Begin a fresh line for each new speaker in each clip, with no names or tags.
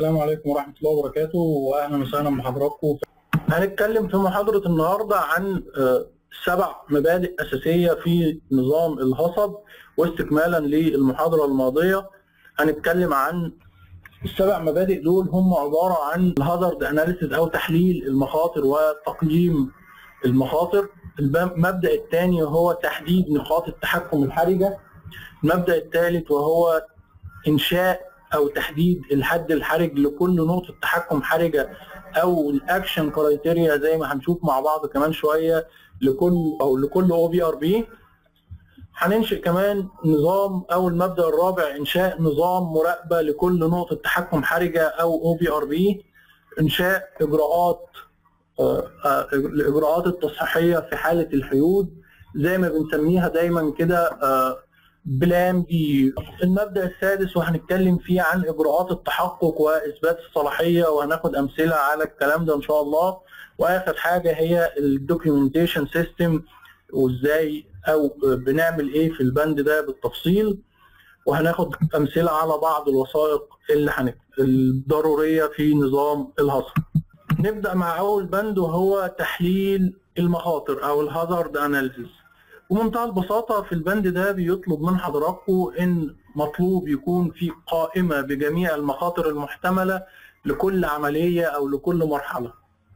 السلام عليكم ورحمة الله وبركاته وأهلا وسهلا بحضراتكم هنتكلم في محاضرة النهاردة عن آه، سبع مبادئ أساسية في نظام الهصب واستكمالا للمحاضرة الماضية هنتكلم عن السبع مبادئ دول هم عبارة عن الهازارد اناليسيس أو تحليل المخاطر وتقييم المخاطر المبدأ الثاني هو تحديد نقاط التحكم الحرجة المبدأ الثالث وهو إنشاء او تحديد الحد الحرج لكل نقطه تحكم حرجه او الاكشن كرايتيريا زي ما هنشوف مع بعض كمان شويه لكل او لكل او بي ار بي هننشئ كمان نظام او المبدا الرابع انشاء نظام مراقبه لكل نقطه تحكم حرجه او او بي ار بي انشاء اجراءات آه، آه، الاجراءات التصحيحيه في حاله الحيود زي ما بنسميها دايما كده آه، بلان بي المبدا السادس وهنتكلم فيه عن اجراءات التحقق واثبات الصلاحيه وهناخد امثله على الكلام ده ان شاء الله واخر حاجه هي الدوكيومنتيشن سيستم وازاي او بنعمل ايه في البند ده بالتفصيل وهناخد امثله على بعض الوثائق اللي هنك... الضروريه في نظام الهصر نبدا مع اول بند وهو تحليل المخاطر او الهازارد اناليسيس بمنتهى البساطة في البند ده بيطلب من حضراتكم إن مطلوب يكون في قائمة بجميع المخاطر المحتملة لكل عملية أو لكل مرحلة.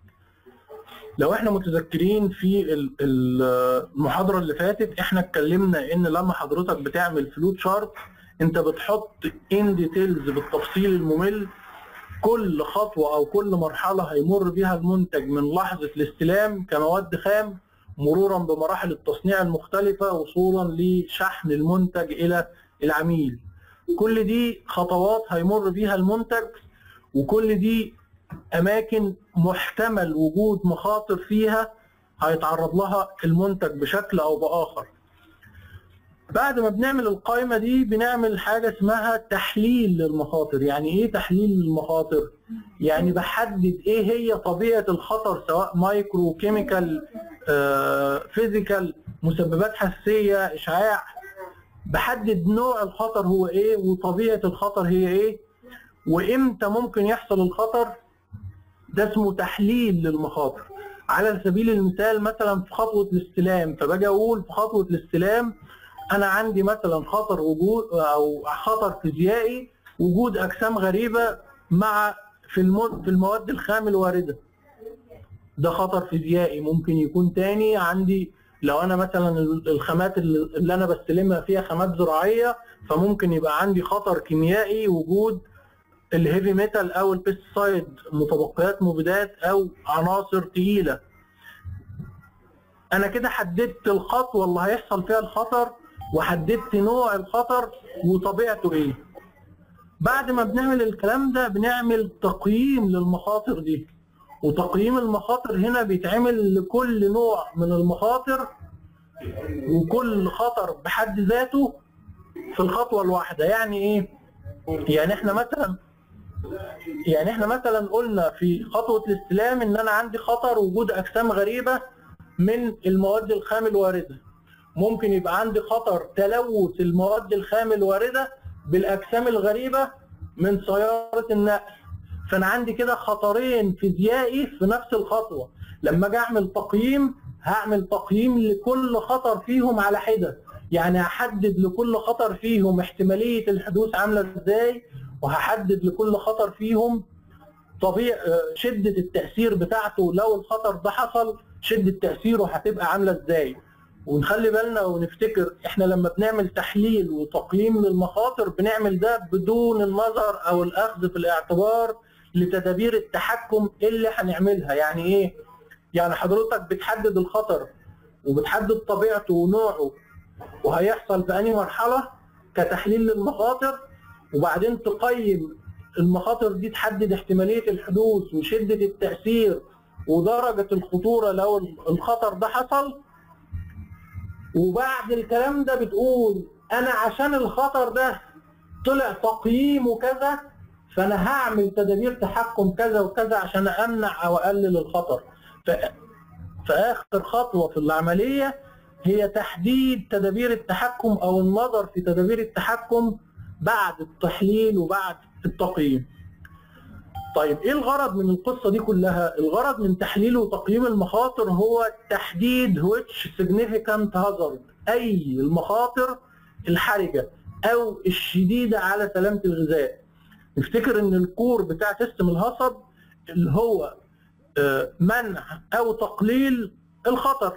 لو احنا متذكرين في المحاضرة اللي فاتت احنا اتكلمنا ان لما حضرتك بتعمل فلوت شارت انت بتحط ان ديتيلز بالتفصيل الممل كل خطوة او كل مرحلة هيمر بها المنتج من لحظة الاستلام كمواد خام مرورا بمراحل التصنيع المختلفة وصولا لشحن المنتج إلى العميل كل دي خطوات هيمر بيها المنتج وكل دي أماكن محتمل وجود مخاطر فيها هيتعرض لها المنتج بشكل أو بآخر بعد ما بنعمل القائمة دي بنعمل حاجة اسمها تحليل للمخاطر يعني ايه تحليل للمخاطر يعني بحدد ايه هي طبيعة الخطر سواء مايكرو كيميكال فيزيكال مسببات حساسية اشعاع بحدد نوع الخطر هو ايه وطبيعة الخطر هي ايه وامتى ممكن يحصل الخطر ده اسمه تحليل للمخاطر على سبيل المثال مثلا في خطوة الاستلام فباجي اقول في خطوة الاستلام انا عندي مثلا خطر وجود او خطر فيزيائي وجود اجسام غريبه مع في في المواد الخام الوارده ده خطر فيزيائي ممكن يكون تاني عندي لو انا مثلا الخامات اللي انا بستلمها فيها خامات زراعيه فممكن يبقى عندي خطر كيميائي وجود الهيفي ميتال او البيستسايد متبقيات مبيدات او عناصر تقيله انا كده حددت الخطوه اللي هيحصل فيها الخطر وحددت نوع الخطر وطبيعته ايه بعد ما بنعمل الكلام ده بنعمل تقييم للمخاطر دي وتقييم المخاطر هنا بيتعمل لكل نوع من المخاطر وكل خطر بحد ذاته في الخطوه الواحده يعني ايه يعني احنا مثلا يعني احنا مثلا قلنا في خطوه الاستلام ان انا عندي خطر وجود اجسام غريبه من المواد الخام الوارده ممكن يبقى عندي خطر تلوث المواد الخام الوارده بالاجسام الغريبه من سياره النقل فانا عندي كده خطرين فيزيائي في نفس الخطوه لما اجي اعمل تقييم هعمل تقييم لكل خطر فيهم على حده يعني هحدد لكل خطر فيهم احتماليه الحدوث عامله ازاي وهحدد لكل خطر فيهم طبيعي شده التاثير بتاعته لو الخطر ده حصل شده تاثيره هتبقى عامله ازاي ونخلي بالنا ونفتكر احنا لما بنعمل تحليل وتقييم للمخاطر بنعمل ده بدون النظر او الاخذ في الاعتبار لتدابير التحكم اللي هنعملها يعني ايه يعني حضرتك بتحدد الخطر وبتحدد طبيعته ونوعه وهيحصل في انهي مرحله كتحليل للمخاطر وبعدين تقيم المخاطر دي تحدد احتماليه الحدوث وشده التاثير ودرجه الخطوره لو الخطر ده حصل وبعد الكلام ده بتقول انا عشان الخطر ده طلع تقييمه كذا فانا هعمل تدابير تحكم كذا وكذا عشان امنع او اقلل الخطر ف... فاخر خطوه في العمليه هي تحديد تدابير التحكم او النظر في تدابير التحكم بعد التحليل وبعد التقييم طيب ايه الغرض من القصه دي كلها؟ الغرض من تحليل وتقييم المخاطر هو تحديد which significant hazard اي المخاطر الحرجه او الشديده على سلامه الغذاء. نفتكر ان الكور بتاع سيستم الهصب اللي هو آه، منع او تقليل الخطر.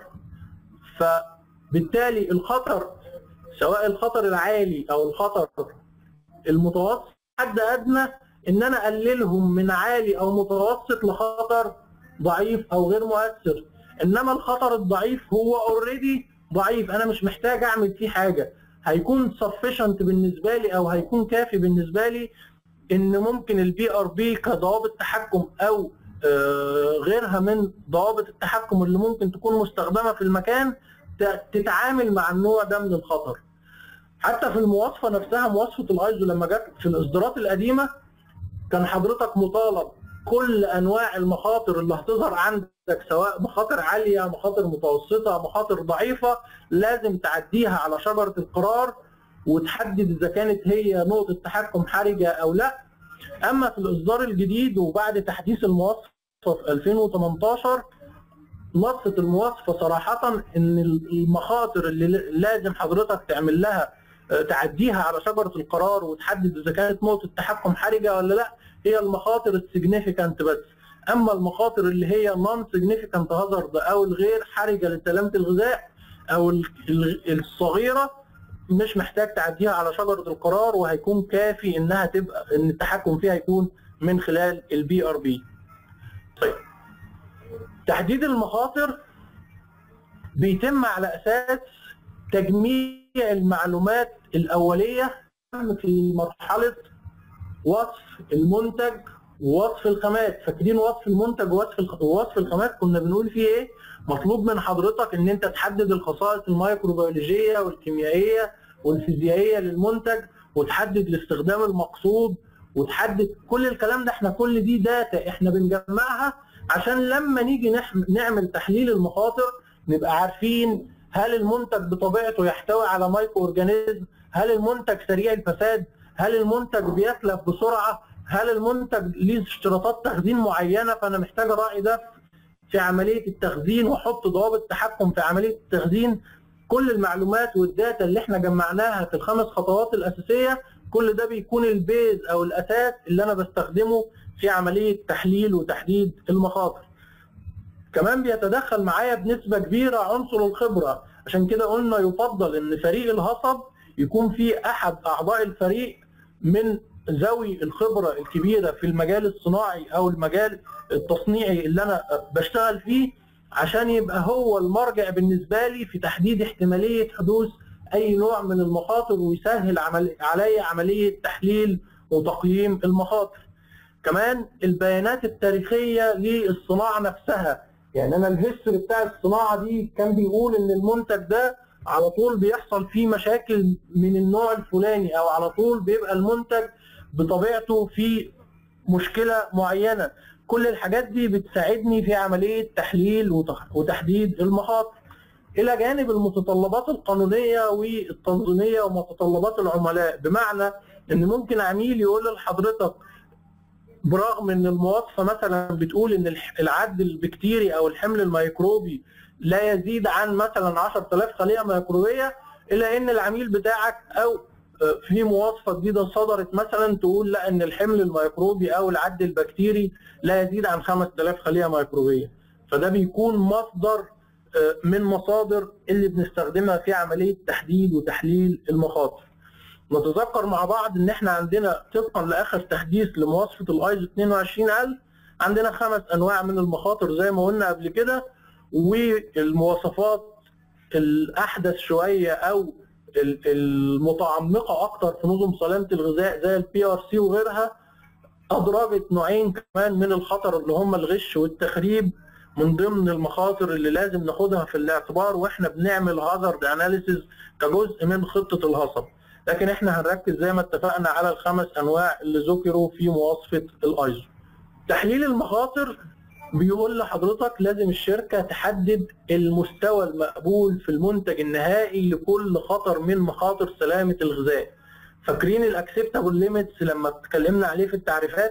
فبالتالي الخطر سواء الخطر العالي او الخطر المتوسط حد ادنى ان انا اقللهم من عالي او متوسط لخطر ضعيف او غير مؤثر انما الخطر الضعيف هو اوريدي ضعيف انا مش محتاج اعمل فيه حاجه هيكون sufficient بالنسبه لي او هيكون كافي بالنسبه لي ان ممكن البي ار بي كضوابط تحكم او آه، غيرها من ضوابط التحكم اللي ممكن تكون مستخدمه في المكان ت- تتعامل مع النوع ده من الخطر حتى في المواصفه نفسها مواصفه الايزو لما جت في الاصدارات القديمه كان حضرتك مطالب كل انواع المخاطر اللي هتظهر عندك سواء مخاطر عاليه مخاطر متوسطه مخاطر ضعيفه لازم تعديها على شجره القرار وتحدد اذا كانت هي نقطه تحكم حرجه او لا اما في الاصدار الجديد وبعد تحديث المواصفه في 2018 نصت المواصفه صراحه ان المخاطر اللي لازم حضرتك تعمل لها آه، تعديها على شجره القرار وتحدد اذا كانت نقطه تحكم حرجه ولا لا هي المخاطر السيجنيفيكانت بس اما المخاطر اللي هي نون سيجنيفيكانت هازارد او الغير حرجه لسلامه الغذاء او ال- ال- الصغيره مش محتاج تعديها على شجره القرار وهيكون كافي انها تبقى ان التحكم فيها يكون من خلال البي ار بي. طيب تحديد المخاطر بيتم على اساس تجميع المعلومات الاوليه في مرحله وصف المنتج ووصف الخامات فاكرين وصف المنتج ووصف الخ- ووصف الخامات كنا بنقول فيه ايه مطلوب من حضرتك ان انت تحدد الخصائص الميكروبيولوجيه والكيميائيه والفيزيائيه للمنتج وتحدد الاستخدام المقصود وتحدد كل الكلام ده احنا كل دي داتا احنا بنجمعها عشان لما نيجي نح- نعمل تحليل المخاطر نبقى عارفين هل المنتج بطبيعته يحتوي على مايكرو اورجانيزم هل المنتج سريع الفساد هل المنتج بيتلف بسرعه هل المنتج ليه اشتراطات تخزين معينه فانا محتاج اراعي ده في عمليه التخزين واحط ضوابط تحكم في عمليه التخزين كل المعلومات والداتا اللي احنا جمعناها في الخمس خطوات الاساسيه كل ده بيكون البيز او الاساس اللي انا بستخدمه في عمليه تحليل وتحديد المخاطر كمان بيتدخل معايا بنسبه كبيره عنصر الخبره عشان كده قلنا يفضل ان فريق الهصب يكون فيه احد اعضاء الفريق من ذوي الخبره الكبيره في المجال الصناعي او المجال التصنيعي اللي انا بشتغل فيه عشان يبقى هو المرجع بالنسبه لي في تحديد احتماليه حدوث اي نوع من المخاطر ويسهل عمل علي عمليه تحليل وتقييم المخاطر. كمان البيانات التاريخيه للصناعه نفسها يعني انا الهيستوري بتاع الصناعه دي كان بيقول ان المنتج ده على طول بيحصل فيه مشاكل من النوع الفلاني او على طول بيبقى المنتج بطبيعته في مشكله معينه كل الحاجات دي بتساعدني في عمليه تحليل وتح- وتحديد المخاطر الى جانب المتطلبات القانونيه والتنظيميه ومتطلبات العملاء بمعنى ان ممكن عميل يقول لحضرتك برغم ان المواصفه مثلا بتقول ان الح- العد البكتيري او الحمل الميكروبي لا يزيد عن مثلا 10000 خليه ميكروبيه الا ان العميل بتاعك او آه، في مواصفه جديده صدرت مثلا تقول لا ان الحمل الميكروبي او العد البكتيري لا يزيد عن 5000 خليه ميكروبيه فده بيكون مصدر آه، من مصادر اللي بنستخدمها في عمليه تحديد وتحليل المخاطر نتذكر مع بعض ان احنا عندنا طبقا لاخر تحديث لمواصفه الايزو 22000 عندنا خمس انواع من المخاطر زي ما قلنا قبل كده والمواصفات الاحدث شويه او ال- المتعمقه اكتر في نظم سلامه الغذاء زي البي ار سي وغيرها ادرجت نوعين كمان من الخطر اللي هم الغش والتخريب من ضمن المخاطر اللي لازم ناخدها في الاعتبار واحنا بنعمل هازارد اناليسيز كجزء من خطه الهصب لكن احنا هنركز زي ما اتفقنا على الخمس انواع اللي ذكروا في مواصفه الايزو تحليل المخاطر بيقول لحضرتك لازم الشركه تحدد المستوى المقبول في المنتج النهائي لكل خطر من مخاطر سلامه الغذاء فاكرين الاكسبتابل ليميتس لما اتكلمنا عليه في التعريفات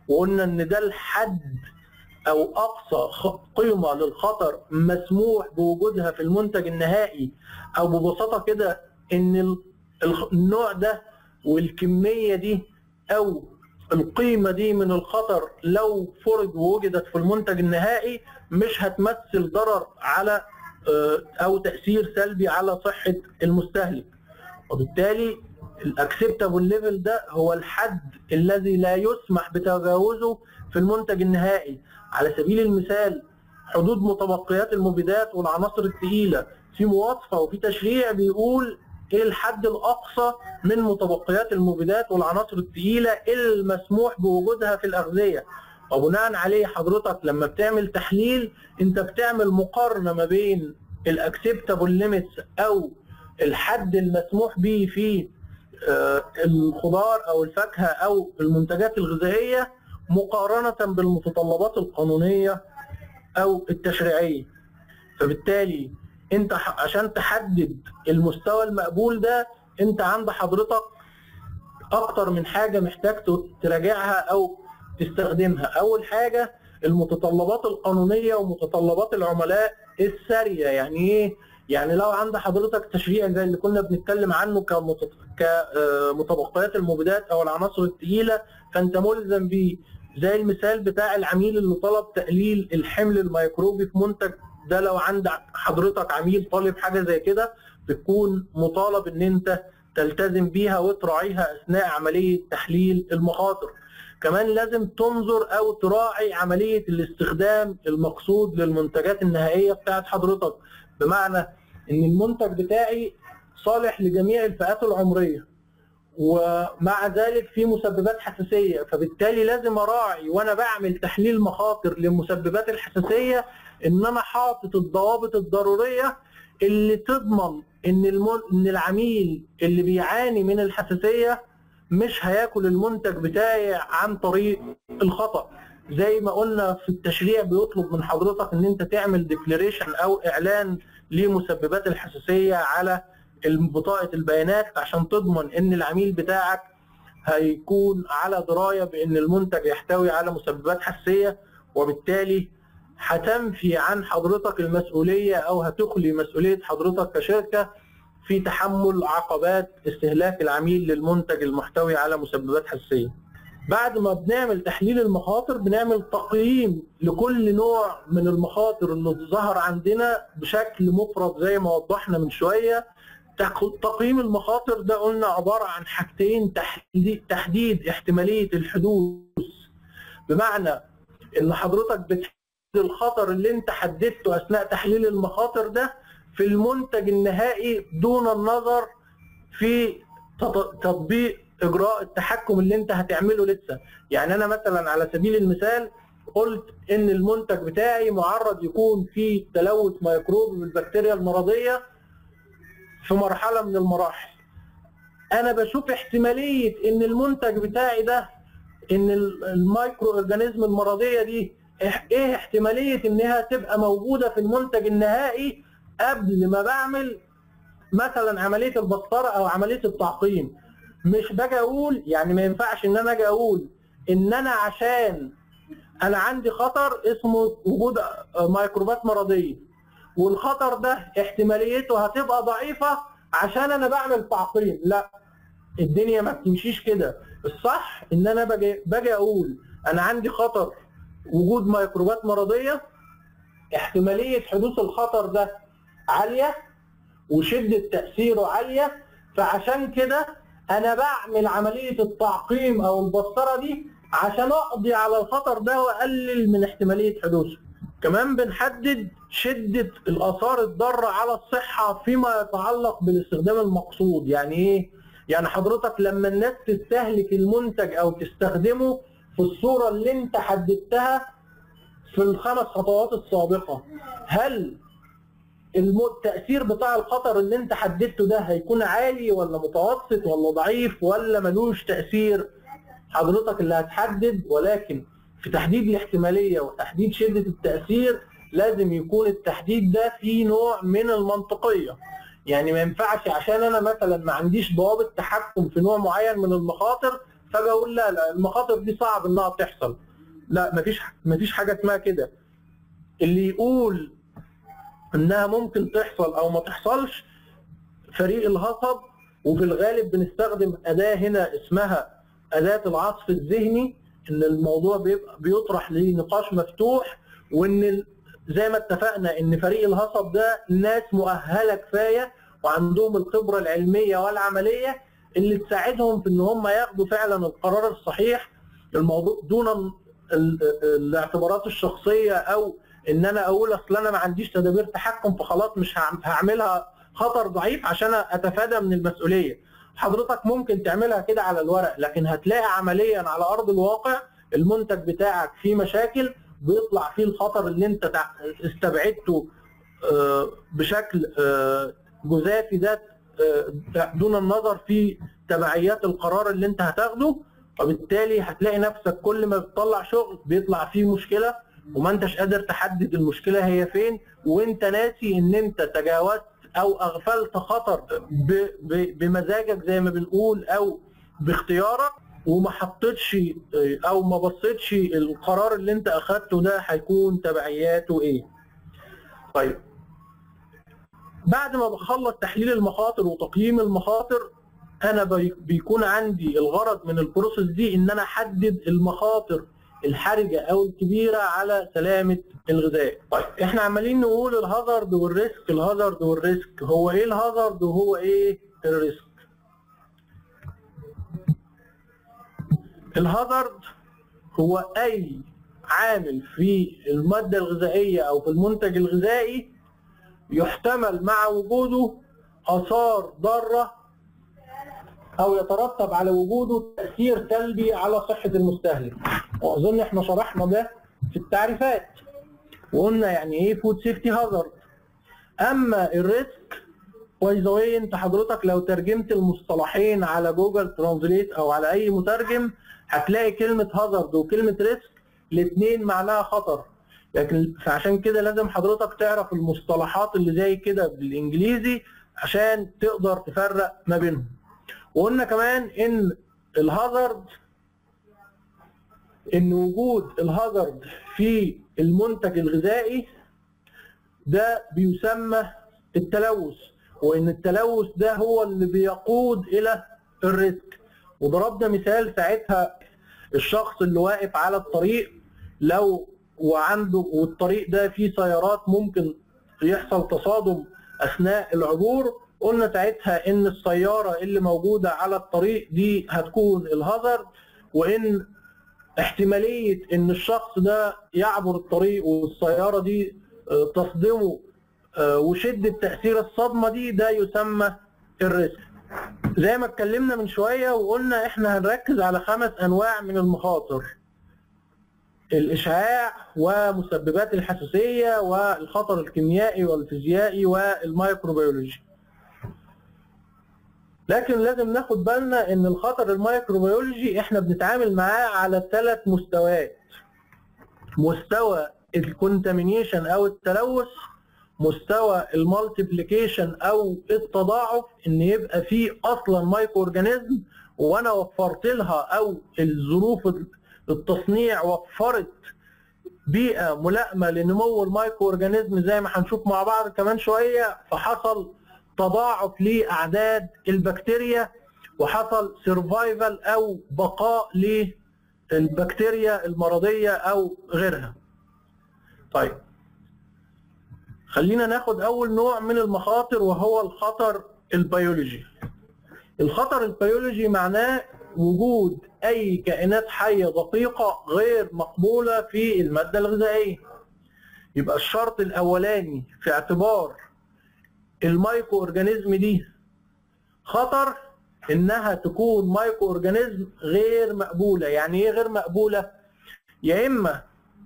وقلنا ان ده الحد او اقصى قيمه للخطر مسموح بوجودها في المنتج النهائي او ببساطه كده ان النوع ده والكميه دي او القيمه دي من الخطر لو فرض ووجدت في المنتج النهائي مش هتمثل ضرر على آه، او تاثير سلبي على صحه المستهلك وبالتالي الاكسبتابل ليفل ده هو الحد الذي لا يسمح بتجاوزه في المنتج النهائي على سبيل المثال حدود متبقيات المبيدات والعناصر الثقيله في مواصفه وفي تشريع بيقول ايه الحد الاقصى من متبقيات المبيدات والعناصر الثقيله المسموح بوجودها في الاغذيه وبناء عليه حضرتك لما بتعمل تحليل انت بتعمل مقارنه ما بين الاكسبتابل ليميتس او الحد المسموح به في آه، الخضار او الفاكهه او المنتجات الغذائيه مقارنه بالمتطلبات القانونيه او التشريعيه فبالتالي انت عشان تحدد المستوى المقبول ده انت عند حضرتك اكتر من حاجه محتاج تراجعها او تستخدمها اول حاجه المتطلبات القانونيه ومتطلبات العملاء الساريه يعني ايه يعني لو عند حضرتك تشريع زي اللي كنا بنتكلم عنه كمتبقيات المبيدات او العناصر الثقيله فانت ملزم بيه زي المثال بتاع العميل اللي طلب تقليل الحمل الميكروبي في منتج ده لو عند حضرتك عميل طالب حاجه زي كده بتكون مطالب ان انت تلتزم بيها وتراعيها اثناء عمليه تحليل المخاطر. كمان لازم تنظر او تراعي عمليه الاستخدام المقصود للمنتجات النهائيه بتاعت حضرتك بمعنى ان المنتج بتاعي صالح لجميع الفئات العمريه ومع ذلك في مسببات حساسيه فبالتالي لازم اراعي وانا بعمل تحليل مخاطر لمسببات الحساسيه ان انا حاطط الضوابط الضروريه اللي تضمن ان ان العميل اللي بيعاني من الحساسيه مش هياكل المنتج بتاعي عن طريق الخطا زي ما قلنا في التشريع بيطلب من حضرتك ان انت تعمل ديكليريشن او اعلان لمسببات الحساسيه على بطاقه البيانات عشان تضمن ان العميل بتاعك هيكون على درايه بان المنتج يحتوي على مسببات حساسيه وبالتالي هتنفي عن حضرتك المسؤوليه او هتخلي مسؤوليه حضرتك كشركه في تحمل عقبات استهلاك العميل للمنتج المحتوي على مسببات حساسيه. بعد ما بنعمل تحليل المخاطر بنعمل تقييم لكل نوع من المخاطر اللي ظهر عندنا بشكل مفرد زي ما وضحنا من شويه تقييم المخاطر ده قلنا عباره عن حاجتين تحديد احتماليه الحدوث بمعنى ان حضرتك بتحدد الخطر اللي انت حددته اثناء تحليل المخاطر ده في المنتج النهائي دون النظر في تطبيق اجراء التحكم اللي انت هتعمله لسه يعني انا مثلا على سبيل المثال قلت ان المنتج بتاعي معرض يكون فيه تلوث ميكروبي بالبكتيريا المرضيه في مرحله من المراحل انا بشوف احتماليه ان المنتج بتاعي ده ان المايكرو اورجانيزم المرضيه دي ايه احتماليه انها تبقى موجوده في المنتج النهائي قبل ما بعمل مثلا عمليه البسطره او عمليه التعقيم مش باجي اقول يعني ما ينفعش ان انا اجي اقول ان انا عشان انا عندي خطر اسمه وجود ميكروبات مرضيه والخطر ده احتماليته هتبقى ضعيفه عشان انا بعمل تعقيم لا الدنيا ما بتمشيش كده الصح ان انا باجي باجي اقول انا عندي خطر وجود ميكروبات مرضيه احتماليه حدوث الخطر ده عاليه وشده تاثيره عاليه فعشان كده انا بعمل عمليه التعقيم او البسطره دي عشان اقضي على الخطر ده واقلل من احتماليه حدوثه كمان بنحدد شده الاثار الضاره على الصحه فيما يتعلق بالاستخدام المقصود يعني ايه يعني حضرتك لما الناس تستهلك المنتج او تستخدمه في الصوره اللي انت حددتها في الخمس خطوات السابقه هل التاثير بتاع الخطر اللي انت حددته ده هيكون عالي ولا متوسط ولا ضعيف ولا ملوش تاثير حضرتك اللي هتحدد ولكن في تحديد الاحتماليه وتحديد شده التاثير لازم يكون التحديد ده فيه نوع من المنطقيه يعني ما ينفعش عشان انا مثلا ما عنديش ضوابط تحكم في نوع معين من المخاطر فاجي اقول لا لا المخاطر دي صعب انها تحصل لا مفيش مفيش حاجه اسمها كده اللي يقول انها ممكن تحصل او ما تحصلش فريق الهصب وفي الغالب بنستخدم اداه هنا اسمها اداه العصف الذهني ان الموضوع بيبقى بيطرح لنقاش مفتوح وان زي ما اتفقنا ان فريق الهصب ده ناس مؤهله كفايه وعندهم الخبره العلميه والعمليه اللي تساعدهم في ان هم ياخدوا فعلا القرار الصحيح الموضوع دون الاعتبارات الشخصيه او ان انا اقول اصل انا ما عنديش تدابير تحكم فخلاص مش هعملها خطر ضعيف عشان اتفادى من المسؤوليه حضرتك ممكن تعملها كده على الورق لكن هتلاقي عمليا على ارض الواقع المنتج بتاعك فيه مشاكل بيطلع فيه الخطر اللي انت استبعدته بشكل جزافي ده دون النظر في تبعيات القرار اللي انت هتاخده وبالتالي هتلاقي نفسك كل ما بتطلع شغل بيطلع فيه مشكله وما انتش قادر تحدد المشكله هي فين وانت ناسي ان انت تجاوزت او اغفلت خطر بمزاجك زي ما بنقول او باختيارك وما حطيتش او ما بصيتش القرار اللي انت اخدته ده هيكون تبعياته ايه طيب بعد ما بخلص تحليل المخاطر وتقييم المخاطر انا بيكون عندي الغرض من البروسيس دي ان انا احدد المخاطر الحرجه او الكبيره على سلامه الغذاء. طيب احنا عمالين نقول الهازارد والريسك الهازارد والريسك هو ايه الهازارد وهو ايه الريسك؟ الهازارد هو اي عامل في الماده الغذائيه او في المنتج الغذائي يحتمل مع وجوده اثار ضاره او يترتب على وجوده تاثير سلبي على صحه المستهلك واظن احنا شرحنا ده في التعريفات وقلنا يعني ايه فود سيفتي هازارد اما الريسك باي ذا انت حضرتك لو ترجمت المصطلحين على جوجل ترانزليت او على اي مترجم هتلاقي كلمه هازارد وكلمه ريسك الاثنين معناها خطر لكن فعشان كده لازم حضرتك تعرف المصطلحات اللي زي كده بالانجليزي عشان تقدر تفرق ما بينهم وقلنا كمان ان الهازارد ان وجود الهازارد في المنتج الغذائي ده بيسمى التلوث وان التلوث ده هو اللي بيقود الى الريسك وضربنا مثال ساعتها الشخص اللي واقف على الطريق لو وعنده والطريق ده فيه سيارات ممكن يحصل تصادم اثناء العبور قلنا ساعتها ان السياره اللي موجوده على الطريق دي هتكون الهازارد وان احتماليه ان الشخص ده يعبر الطريق والسياره دي تصدمه وشده تاثير الصدمه دي ده يسمى الريسك زي ما اتكلمنا من شويه وقلنا احنا هنركز على خمس انواع من المخاطر الاشعاع ومسببات الحساسيه والخطر الكيميائي والفيزيائي والميكروبيولوجي لكن لازم ناخد بالنا ان الخطر الميكروبيولوجي احنا بنتعامل معاه على ثلاث مستويات مستوى الكونتامينيشن او التلوث مستوى المالتيبليكيشن او التضاعف ان يبقى فيه اصلا مايكرو اورجانيزم وانا وفرت لها او الظروف التصنيع وفرت بيئه ملائمه لنمو المايكرو اورجانيزم زي ما هنشوف مع بعض كمان شويه فحصل تضاعف لاعداد البكتيريا وحصل سرفايفل او بقاء للبكتيريا المرضيه او غيرها. طيب خلينا ناخد اول نوع من المخاطر وهو الخطر البيولوجي. الخطر البيولوجي معناه وجود اي كائنات حيه دقيقه غير مقبوله في الماده الغذائيه. يبقى الشرط الاولاني في اعتبار المايكرو اورجانيزم دي خطر انها تكون مايكرو اورجانيزم غير مقبوله يعني ايه غير مقبوله يا اما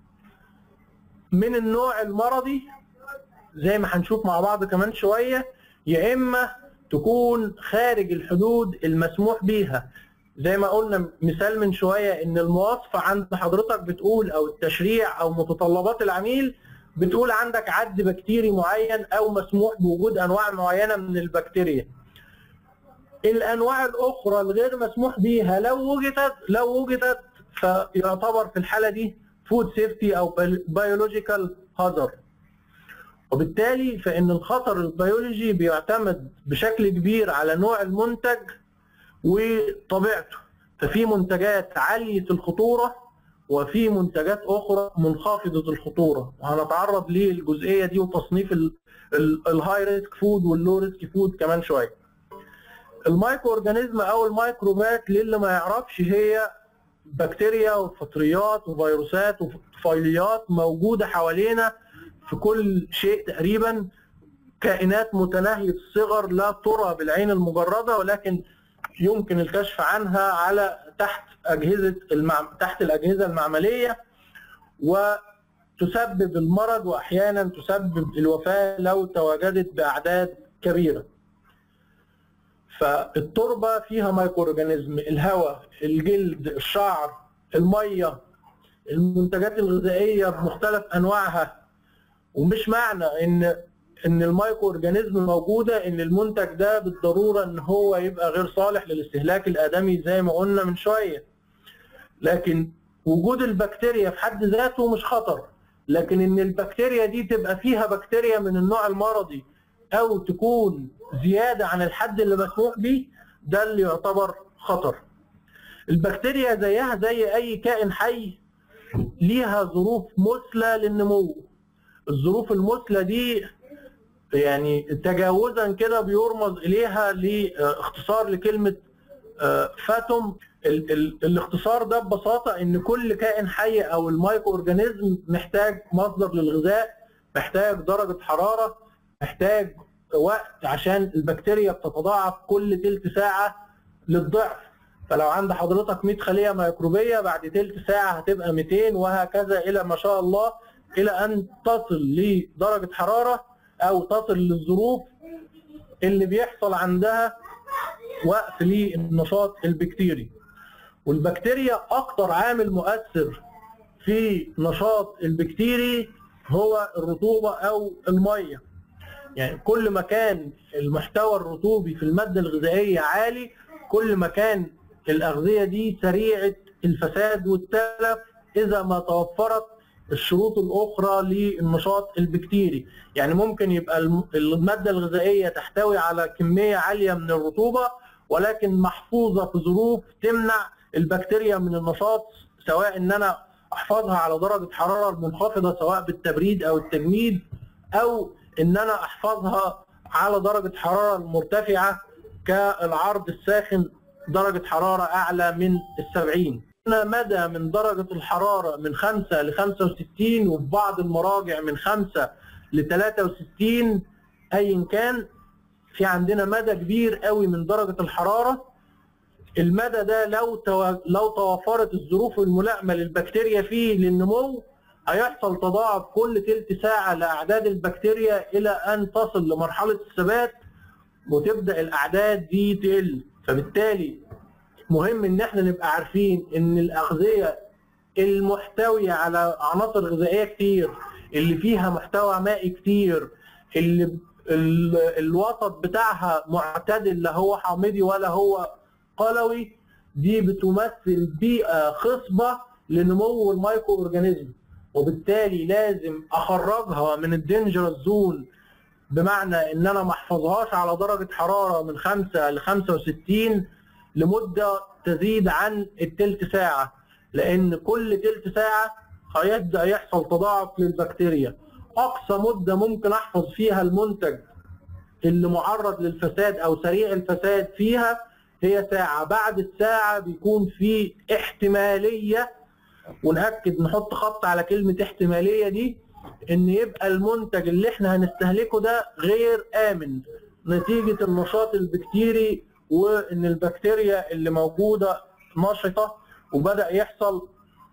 من النوع المرضي زي ما هنشوف مع بعض كمان شويه يا اما تكون خارج الحدود المسموح بيها زي ما قلنا مثال من شويه ان المواصفه عند حضرتك بتقول او التشريع او متطلبات العميل بتقول عندك عد بكتيري معين او مسموح بوجود انواع معينه من البكتيريا الانواع الاخرى الغير مسموح بيها لو وجدت لو وجدت فيعتبر في الحاله دي فود سيفتي او بيولوجيكال هازارد وبالتالي فان الخطر البيولوجي بيعتمد بشكل كبير على نوع المنتج وطبيعته ففي منتجات عاليه الخطوره وفي منتجات اخرى منخفضه الخطوره وهنتعرض للجزئيه دي وتصنيف الهاي ريسك فود واللو ريسك فود كمان شويه المايكرو اورجانيزم او الميكروبات للي ما يعرفش هي بكتيريا وفطريات وفيروسات وطفيليات موجوده حوالينا في كل شيء تقريبا كائنات متناهيه الصغر لا ترى بالعين المجرده ولكن يمكن الكشف عنها على تحت اجهزه المعم... تحت الاجهزه المعمليه وتسبب المرض واحيانا تسبب الوفاه لو تواجدت باعداد كبيره. فالتربه فيها مايكرو اورجانيزم، الهواء، الجلد، الشعر، الميه، المنتجات الغذائيه بمختلف انواعها ومش معنى ان ان المايكرو اورجانيزم موجوده ان المنتج ده بالضروره ان هو يبقى غير صالح للاستهلاك الادمي زي ما قلنا من شويه لكن وجود البكتيريا في حد ذاته مش خطر لكن ان البكتيريا دي تبقى فيها بكتيريا من النوع المرضي او تكون زياده عن الحد اللي مسموح به ده اللي يعتبر خطر البكتيريا زيها زي اي كائن حي ليها ظروف مثلى للنمو الظروف المثلى دي يعني تجاوزا كده بيرمز اليها لاختصار لكلمه فاتوم ال ال الاختصار ده ببساطه ان كل كائن حي او المايكرو اورجانيزم محتاج مصدر للغذاء محتاج درجه حراره محتاج وقت عشان البكتيريا بتتضاعف كل تلت ساعه للضعف فلو عند حضرتك 100 خليه ميكروبيه بعد تلت ساعه هتبقى 200 وهكذا الى ما شاء الله الى ان تصل لدرجه حراره او تصل للظروف اللي بيحصل عندها وقف للنشاط البكتيري والبكتيريا اكتر عامل مؤثر في نشاط البكتيري هو الرطوبه او الميه يعني كل ما كان المحتوى الرطوبي في الماده الغذائيه عالي كل ما كان الاغذيه دي سريعه الفساد والتلف اذا ما توفرت الشروط الاخرى للنشاط البكتيري يعني ممكن يبقى الماده الغذائيه تحتوي على كميه عاليه من الرطوبه ولكن محفوظه في ظروف تمنع البكتيريا من النشاط سواء ان انا احفظها على درجه حراره منخفضه سواء بالتبريد او التجميد او ان انا احفظها على درجه حراره مرتفعه كالعرض الساخن درجه حراره اعلى من السبعين مدى من درجة الحرارة من 5 ل 65 وفي بعض المراجع من 5 ل 63 أيا كان في عندنا مدى كبير قوي من درجة الحرارة المدى ده لو تو... لو توفرت الظروف الملائمة للبكتيريا فيه للنمو هيحصل تضاعف كل تلت ساعة لأعداد البكتيريا إلى أن تصل لمرحلة الثبات وتبدأ الأعداد دي تقل فبالتالي مهم ان احنا نبقى عارفين ان الاغذيه المحتويه على عناصر غذائيه كتير اللي فيها محتوى مائي كتير اللي الوسط بتاعها معتدل لا هو حامضي ولا هو قلوي دي بتمثل بيئه خصبه لنمو المايكرو اورجانيزم وبالتالي لازم اخرجها من الدينجرس زون بمعنى ان انا ما احفظهاش على درجه حراره من 5 ل 65 لمده تزيد عن التلت ساعه لان كل تلت ساعه هيبدا يحصل تضاعف للبكتيريا اقصى مده ممكن احفظ فيها المنتج اللي معرض للفساد او سريع الفساد فيها هي ساعه بعد الساعه بيكون في احتماليه ونأكد نحط خط على كلمه احتماليه دي ان يبقى المنتج اللي احنا هنستهلكه ده غير امن نتيجه النشاط البكتيري وان البكتيريا اللي موجوده نشطه وبدا يحصل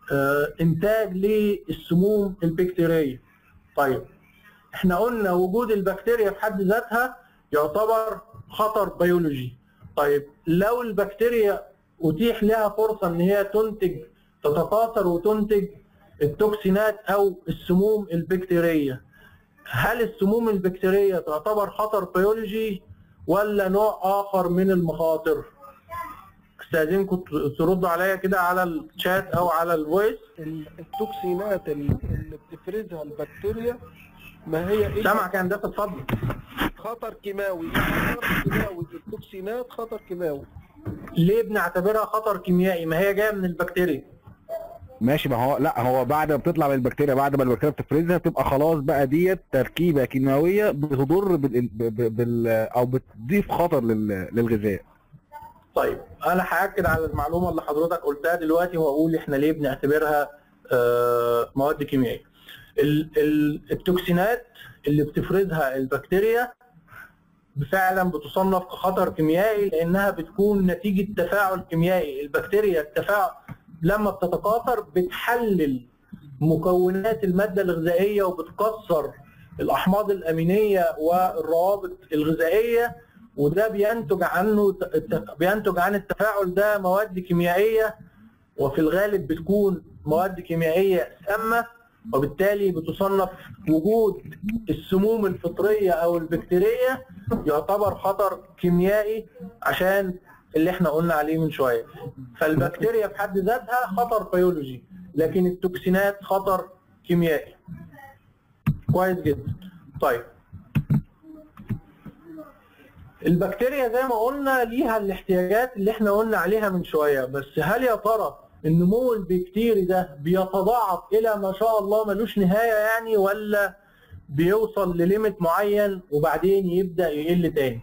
انتاج للسموم البكتيريه. طيب احنا قلنا وجود البكتيريا في حد ذاتها يعتبر خطر بيولوجي. طيب لو البكتيريا اتيح لها فرصه ان هي تنتج تتكاثر وتنتج التوكسينات او السموم البكتيريه هل السموم البكتيريه تعتبر خطر بيولوجي ولا نوع اخر من المخاطر استاذنكم تردوا عليا كده على الشات او على الفويس
التوكسينات اللي بتفرزها البكتيريا ما هي
ايه سامعك يا هندسه اتفضل
خطر كيماوي خطر كيماوي التوكسينات خطر كيماوي
ليه بنعتبرها خطر كيميائي ما هي جايه من البكتيريا
ماشي ما هو لا هو بعد ما بتطلع من البكتيريا بعد ما البكتيريا بتفرزها بتبقى خلاص بقى ديت تركيبه كيماويه بتضر بال, بال او بتضيف خطر للغذاء
طيب انا هاكد على المعلومه اللي حضرتك قلتها دلوقتي واقول احنا ليه بنعتبرها آه، مواد كيميائيه التوكسينات اللي بتفرزها البكتيريا فعلا بتصنف كخطر كيميائي لانها بتكون نتيجه تفاعل كيميائي البكتيريا التفاعل لما بتتكاثر بتحلل مكونات الماده الغذائيه وبتكسر الاحماض الامينيه والروابط الغذائيه وده بينتج عنه بينتج عن التفاعل ده مواد كيميائيه وفي الغالب بتكون مواد كيميائيه سامه وبالتالي بتصنف وجود السموم الفطريه او البكتيريه يعتبر خطر كيميائي عشان اللي احنا قلنا عليه من شويه فالبكتيريا في حد ذاتها خطر بيولوجي لكن التوكسينات خطر كيميائي كويس جدا طيب البكتيريا زي ما قلنا ليها الاحتياجات اللي احنا قلنا عليها من شويه بس هل يا ترى النمو البكتيري ده بيتضاعف الى ما شاء الله ملوش نهايه يعني ولا بيوصل لليميت معين وبعدين يبدا يقل تاني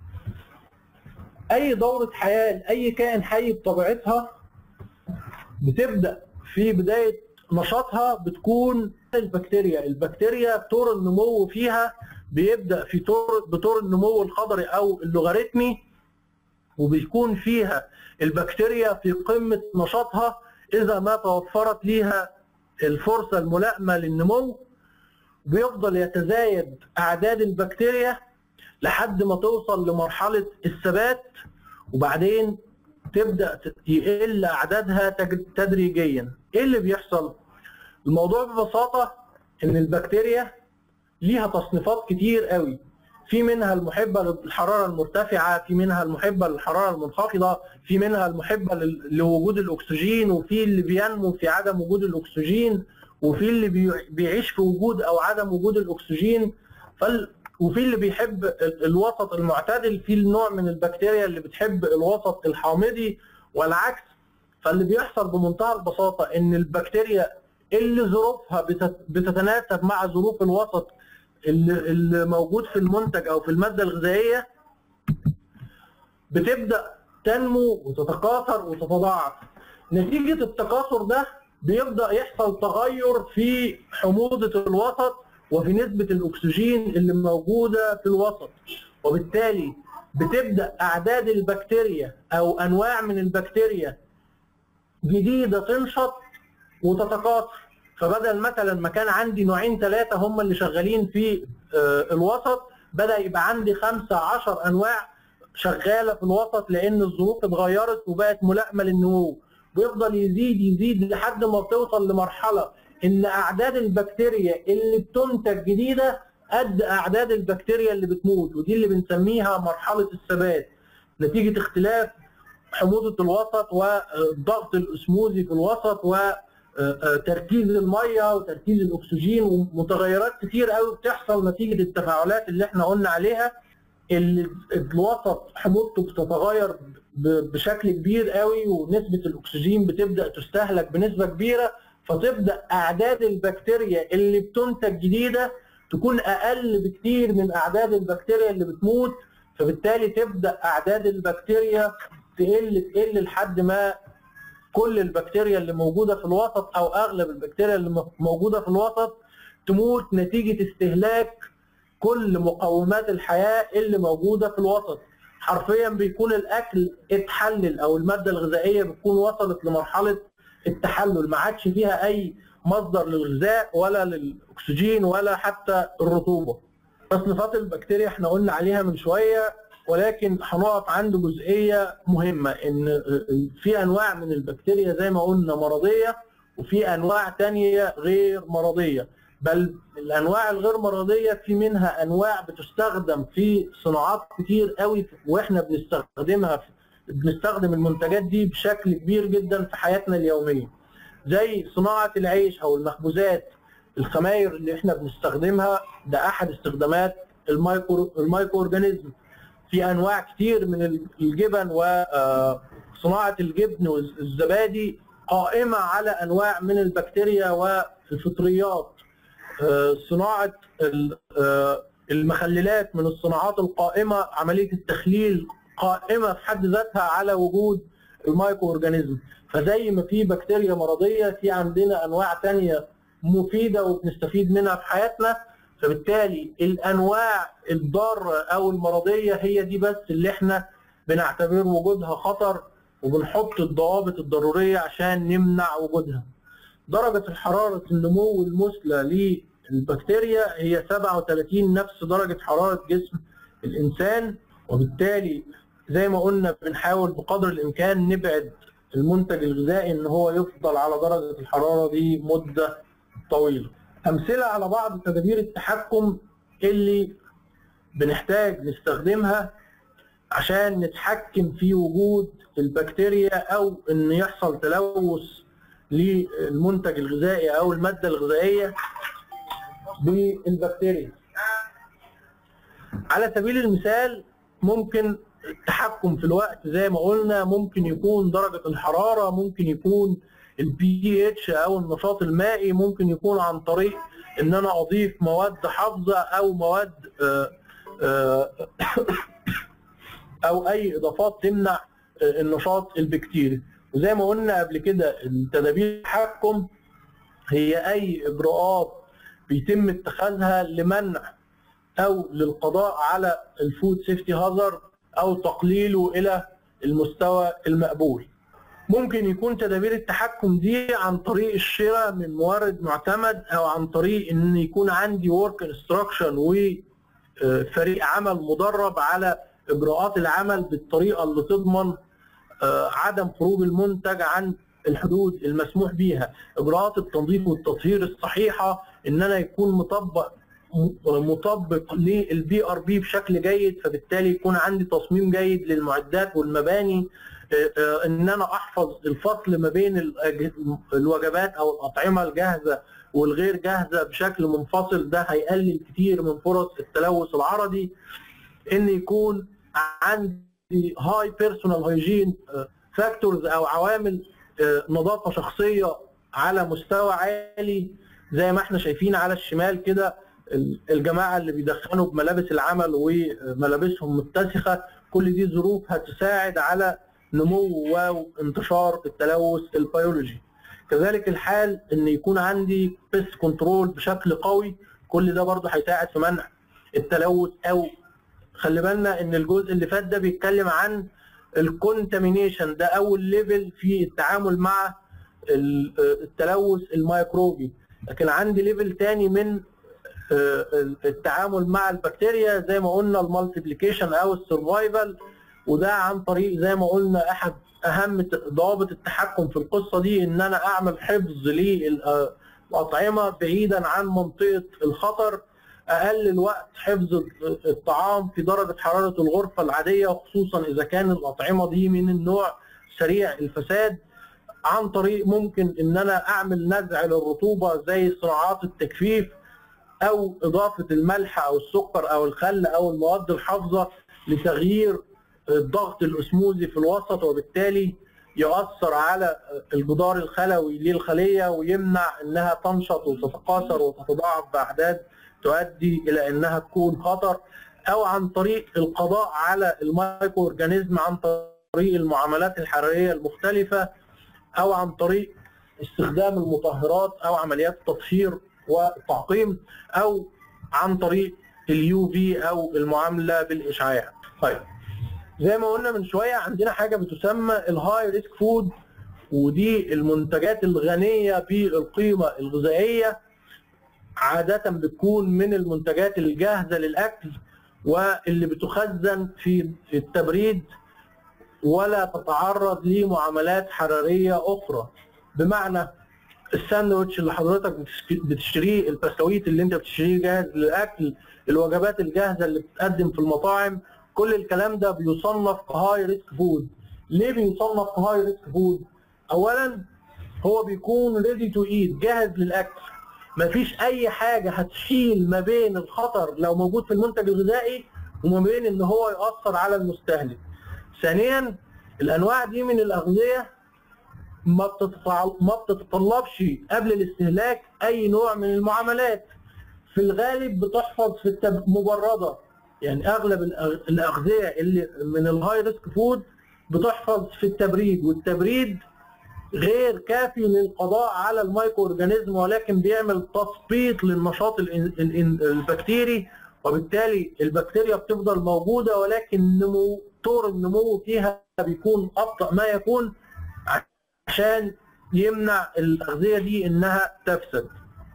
اي دوره حياه لاي كائن حي بطبيعتها بتبدا في بدايه نشاطها بتكون البكتيريا البكتيريا طور النمو فيها بيبدا في طور بطور النمو الخضري او اللوغاريتمي وبيكون فيها البكتيريا في قمه نشاطها اذا ما توفرت ليها الفرصه الملائمه للنمو بيفضل يتزايد اعداد البكتيريا لحد ما توصل لمرحله الثبات وبعدين تبدا يقل اعدادها تدريجيا ايه اللي بيحصل الموضوع ببساطه ان البكتيريا ليها تصنيفات كتير قوي في منها المحبه للحراره المرتفعه في منها المحبه للحراره المنخفضه في منها المحبه لوجود الاكسجين وفي اللي بينمو في عدم وجود الاكسجين وفي اللي بيعيش في وجود او عدم وجود الاكسجين فال وفي اللي بيحب الوسط المعتدل في النوع من البكتيريا اللي بتحب الوسط الحامضي والعكس فاللي بيحصل بمنتهى البساطه ان البكتيريا اللي ظروفها بتتناسب مع ظروف الوسط اللي موجود في المنتج او في الماده الغذائيه بتبدا تنمو وتتكاثر وتتضاعف نتيجه التكاثر ده بيبدا يحصل تغير في حموضه الوسط وفي نسبه الاكسجين اللي موجوده في الوسط وبالتالي بتبدا اعداد البكتيريا او انواع من البكتيريا جديده تنشط وتتكاثر فبدل مثلا ما كان عندي نوعين ثلاثه هم اللي شغالين في آه، الوسط بدا يبقى عندي خمسه 10 انواع شغاله في الوسط لان الظروف اتغيرت وبقت ملائمه للنمو ويفضل يزيد يزيد لحد ما بتوصل لمرحله ان اعداد البكتيريا اللي بتنتج جديده قد اعداد البكتيريا اللي بتموت ودي اللي بنسميها مرحله الثبات نتيجه اختلاف حموضه الوسط والضغط الاسموزي في الوسط و آه، آه، تركيز الميه وتركيز الاكسجين ومتغيرات كتير قوي بتحصل نتيجه التفاعلات اللي احنا قلنا عليها اللي الوسط حموضته بتتغير بشكل كبير قوي ونسبه الاكسجين بتبدا تستهلك بنسبه كبيره فتبدا اعداد البكتيريا اللي بتنتج جديده تكون اقل بكتير من اعداد البكتيريا اللي بتموت فبالتالي تبدا اعداد البكتيريا تقل تقل لحد ما كل البكتيريا اللي موجوده في الوسط او اغلب البكتيريا اللي موجوده في الوسط تموت نتيجه استهلاك كل مقومات الحياه اللي موجوده في الوسط حرفيا بيكون الاكل اتحلل او الماده الغذائيه بتكون وصلت لمرحله التحلل ما عادش فيها اي مصدر للغذاء ولا للاكسجين ولا حتى الرطوبه تصنيفات البكتيريا احنا قلنا عليها من شويه ولكن هنقف عند جزئيه مهمه ان في انواع من البكتيريا زي ما قلنا مرضيه وفي انواع ثانيه غير مرضيه بل الانواع الغير مرضيه في منها انواع بتستخدم في صناعات كتير قوي واحنا بنستخدمها في بنستخدم المنتجات دي بشكل كبير جدا في حياتنا اليوميه زي صناعه العيش او المخبوزات الخماير اللي احنا بنستخدمها ده احد استخدامات المايكرو المايكرو اورجانيزم في انواع كتير من الجبن وصناعه الجبن والزبادي قائمه على انواع من البكتيريا والفطريات آه، صناعه ال- آه، المخللات من الصناعات القائمه عمليه التخليل قائمه في حد ذاتها على وجود المايكرو اورجانيزم فزي ما في بكتيريا مرضيه في عندنا انواع تانية مفيده وبنستفيد منها في حياتنا فبالتالي الانواع الضاره او المرضيه هي دي بس اللي احنا بنعتبر وجودها خطر وبنحط الضوابط الضروريه عشان نمنع وجودها. درجه الحراره النمو المثلى للبكتيريا هي 37 نفس درجه حراره جسم الانسان وبالتالي زي ما قلنا بنحاول بقدر الامكان نبعد المنتج الغذائي ان هو يفضل على درجه الحراره دي مده طويله. امثله على بعض تدابير التحكم اللي بنحتاج نستخدمها عشان نتحكم في وجود البكتيريا او ان يحصل تلوث للمنتج الغذائي او الماده الغذائيه بالبكتيريا. على سبيل المثال ممكن التحكم في الوقت زي ما قلنا ممكن يكون درجه الحراره ممكن يكون البي اتش او النشاط المائي ممكن يكون عن طريق ان انا اضيف مواد حافظه او مواد آه، آه، او اي اضافات تمنع آه، النشاط البكتيري وزي ما قلنا قبل كده التدابير التحكم هي اي اجراءات بيتم اتخاذها لمنع او للقضاء على الفود سيفتي هازارد او تقليله الى المستوى المقبول ممكن يكون تدابير التحكم دي عن طريق الشراء من مورد معتمد او عن طريق ان يكون عندي ورك انستراكشن وفريق عمل مدرب على اجراءات العمل بالطريقه اللي تضمن آه، عدم خروج المنتج عن الحدود المسموح بيها اجراءات التنظيف والتطهير الصحيحه ان انا يكون مطبق مطبق للبي ار بي بشكل جيد فبالتالي يكون عندي تصميم جيد للمعدات والمباني آه، آه، ان انا احفظ الفصل ما بين الأج- الوجبات او الاطعمه الجاهزه والغير جاهزه بشكل منفصل ده هيقلل كتير من فرص التلوث العرضي ان يكون عندي هاي بيرسونال هايجين فاكتورز او عوامل آه، نظافه شخصيه على مستوى عالي زي ما احنا شايفين على الشمال كده ال- الجماعه اللي بيدخنوا بملابس العمل وملابسهم متسخه كل دي ظروف هتساعد على نمو وانتشار التلوث البيولوجي كذلك الحال ان يكون عندي بيست كنترول بشكل قوي كل ده برضه هيساعد في منع التلوث او خلي بالنا ان الجزء اللي فات ده بيتكلم عن الكونتامينيشن ده اول ليفل في التعامل مع ال- التلوث الميكروبي لكن عندي ليفل تاني من آه، التعامل مع البكتيريا زي ما قلنا المالتيبليكيشن او السرفايفل وده عن طريق زي ما قلنا احد اهم ت- ضوابط التحكم في القصه دي ان انا اعمل حفظ للاطعمه بعيدا عن منطقه الخطر اقلل وقت حفظ الطعام في درجه حراره الغرفه العاديه وخصوصا اذا كان الاطعمه دي من النوع سريع الفساد عن طريق ممكن ان انا اعمل نزع للرطوبه زي صناعات التجفيف او اضافه الملح او السكر او الخل او المواد الحافظه لتغيير الضغط الاسموزي في الوسط وبالتالي يؤثر على الجدار الخلوي للخليه ويمنع انها تنشط وتتكاثر وتتضاعف باعداد تؤدي الى انها تكون خطر او عن طريق القضاء على المايكرو اورجانيزم عن طريق المعاملات الحراريه المختلفه او عن طريق استخدام المطهرات او عمليات التطهير والتعقيم او عن طريق اليو في او المعامله بالاشعاع. طيب زي ما قلنا من شويه عندنا حاجه بتسمى الهاي ريسك فود ودي المنتجات الغنيه بالقيمه الغذائيه عاده بتكون من المنتجات الجاهزه للاكل واللي بتخزن في في التبريد ولا تتعرض لمعاملات حراريه اخرى بمعنى الساندوتش اللي حضرتك بتشك- بتشتريه البسكويت اللي انت بتشتريه جاهز للاكل الوجبات الجاهزه اللي بتتقدم في المطاعم كل الكلام ده بيصنف كهاي ريسك فود ليه بيصنف كهاي ريسك فود اولا هو بيكون ريدي تو ايت جاهز للاكل مفيش اي حاجه هتشيل ما بين الخطر لو موجود في المنتج الغذائي وما بين ان هو ياثر على المستهلك ثانيا الانواع دي من الاغذيه ما بتتطع- ما بتتطلبش قبل الاستهلاك اي نوع من المعاملات في الغالب بتحفظ في التب... مبرده يعني اغلب الأغ- الاغذيه اللي من الهاي ريسك فود بتحفظ في التبريد والتبريد غير كافي للقضاء على المايكرو اورجانيزم ولكن بيعمل تثبيط للنشاط الإن- الإن- البكتيري وبالتالي البكتيريا بتفضل موجوده ولكن نمو طور النمو فيها بيكون ابطا ما يكون عشان يمنع الاغذيه دي انها تفسد.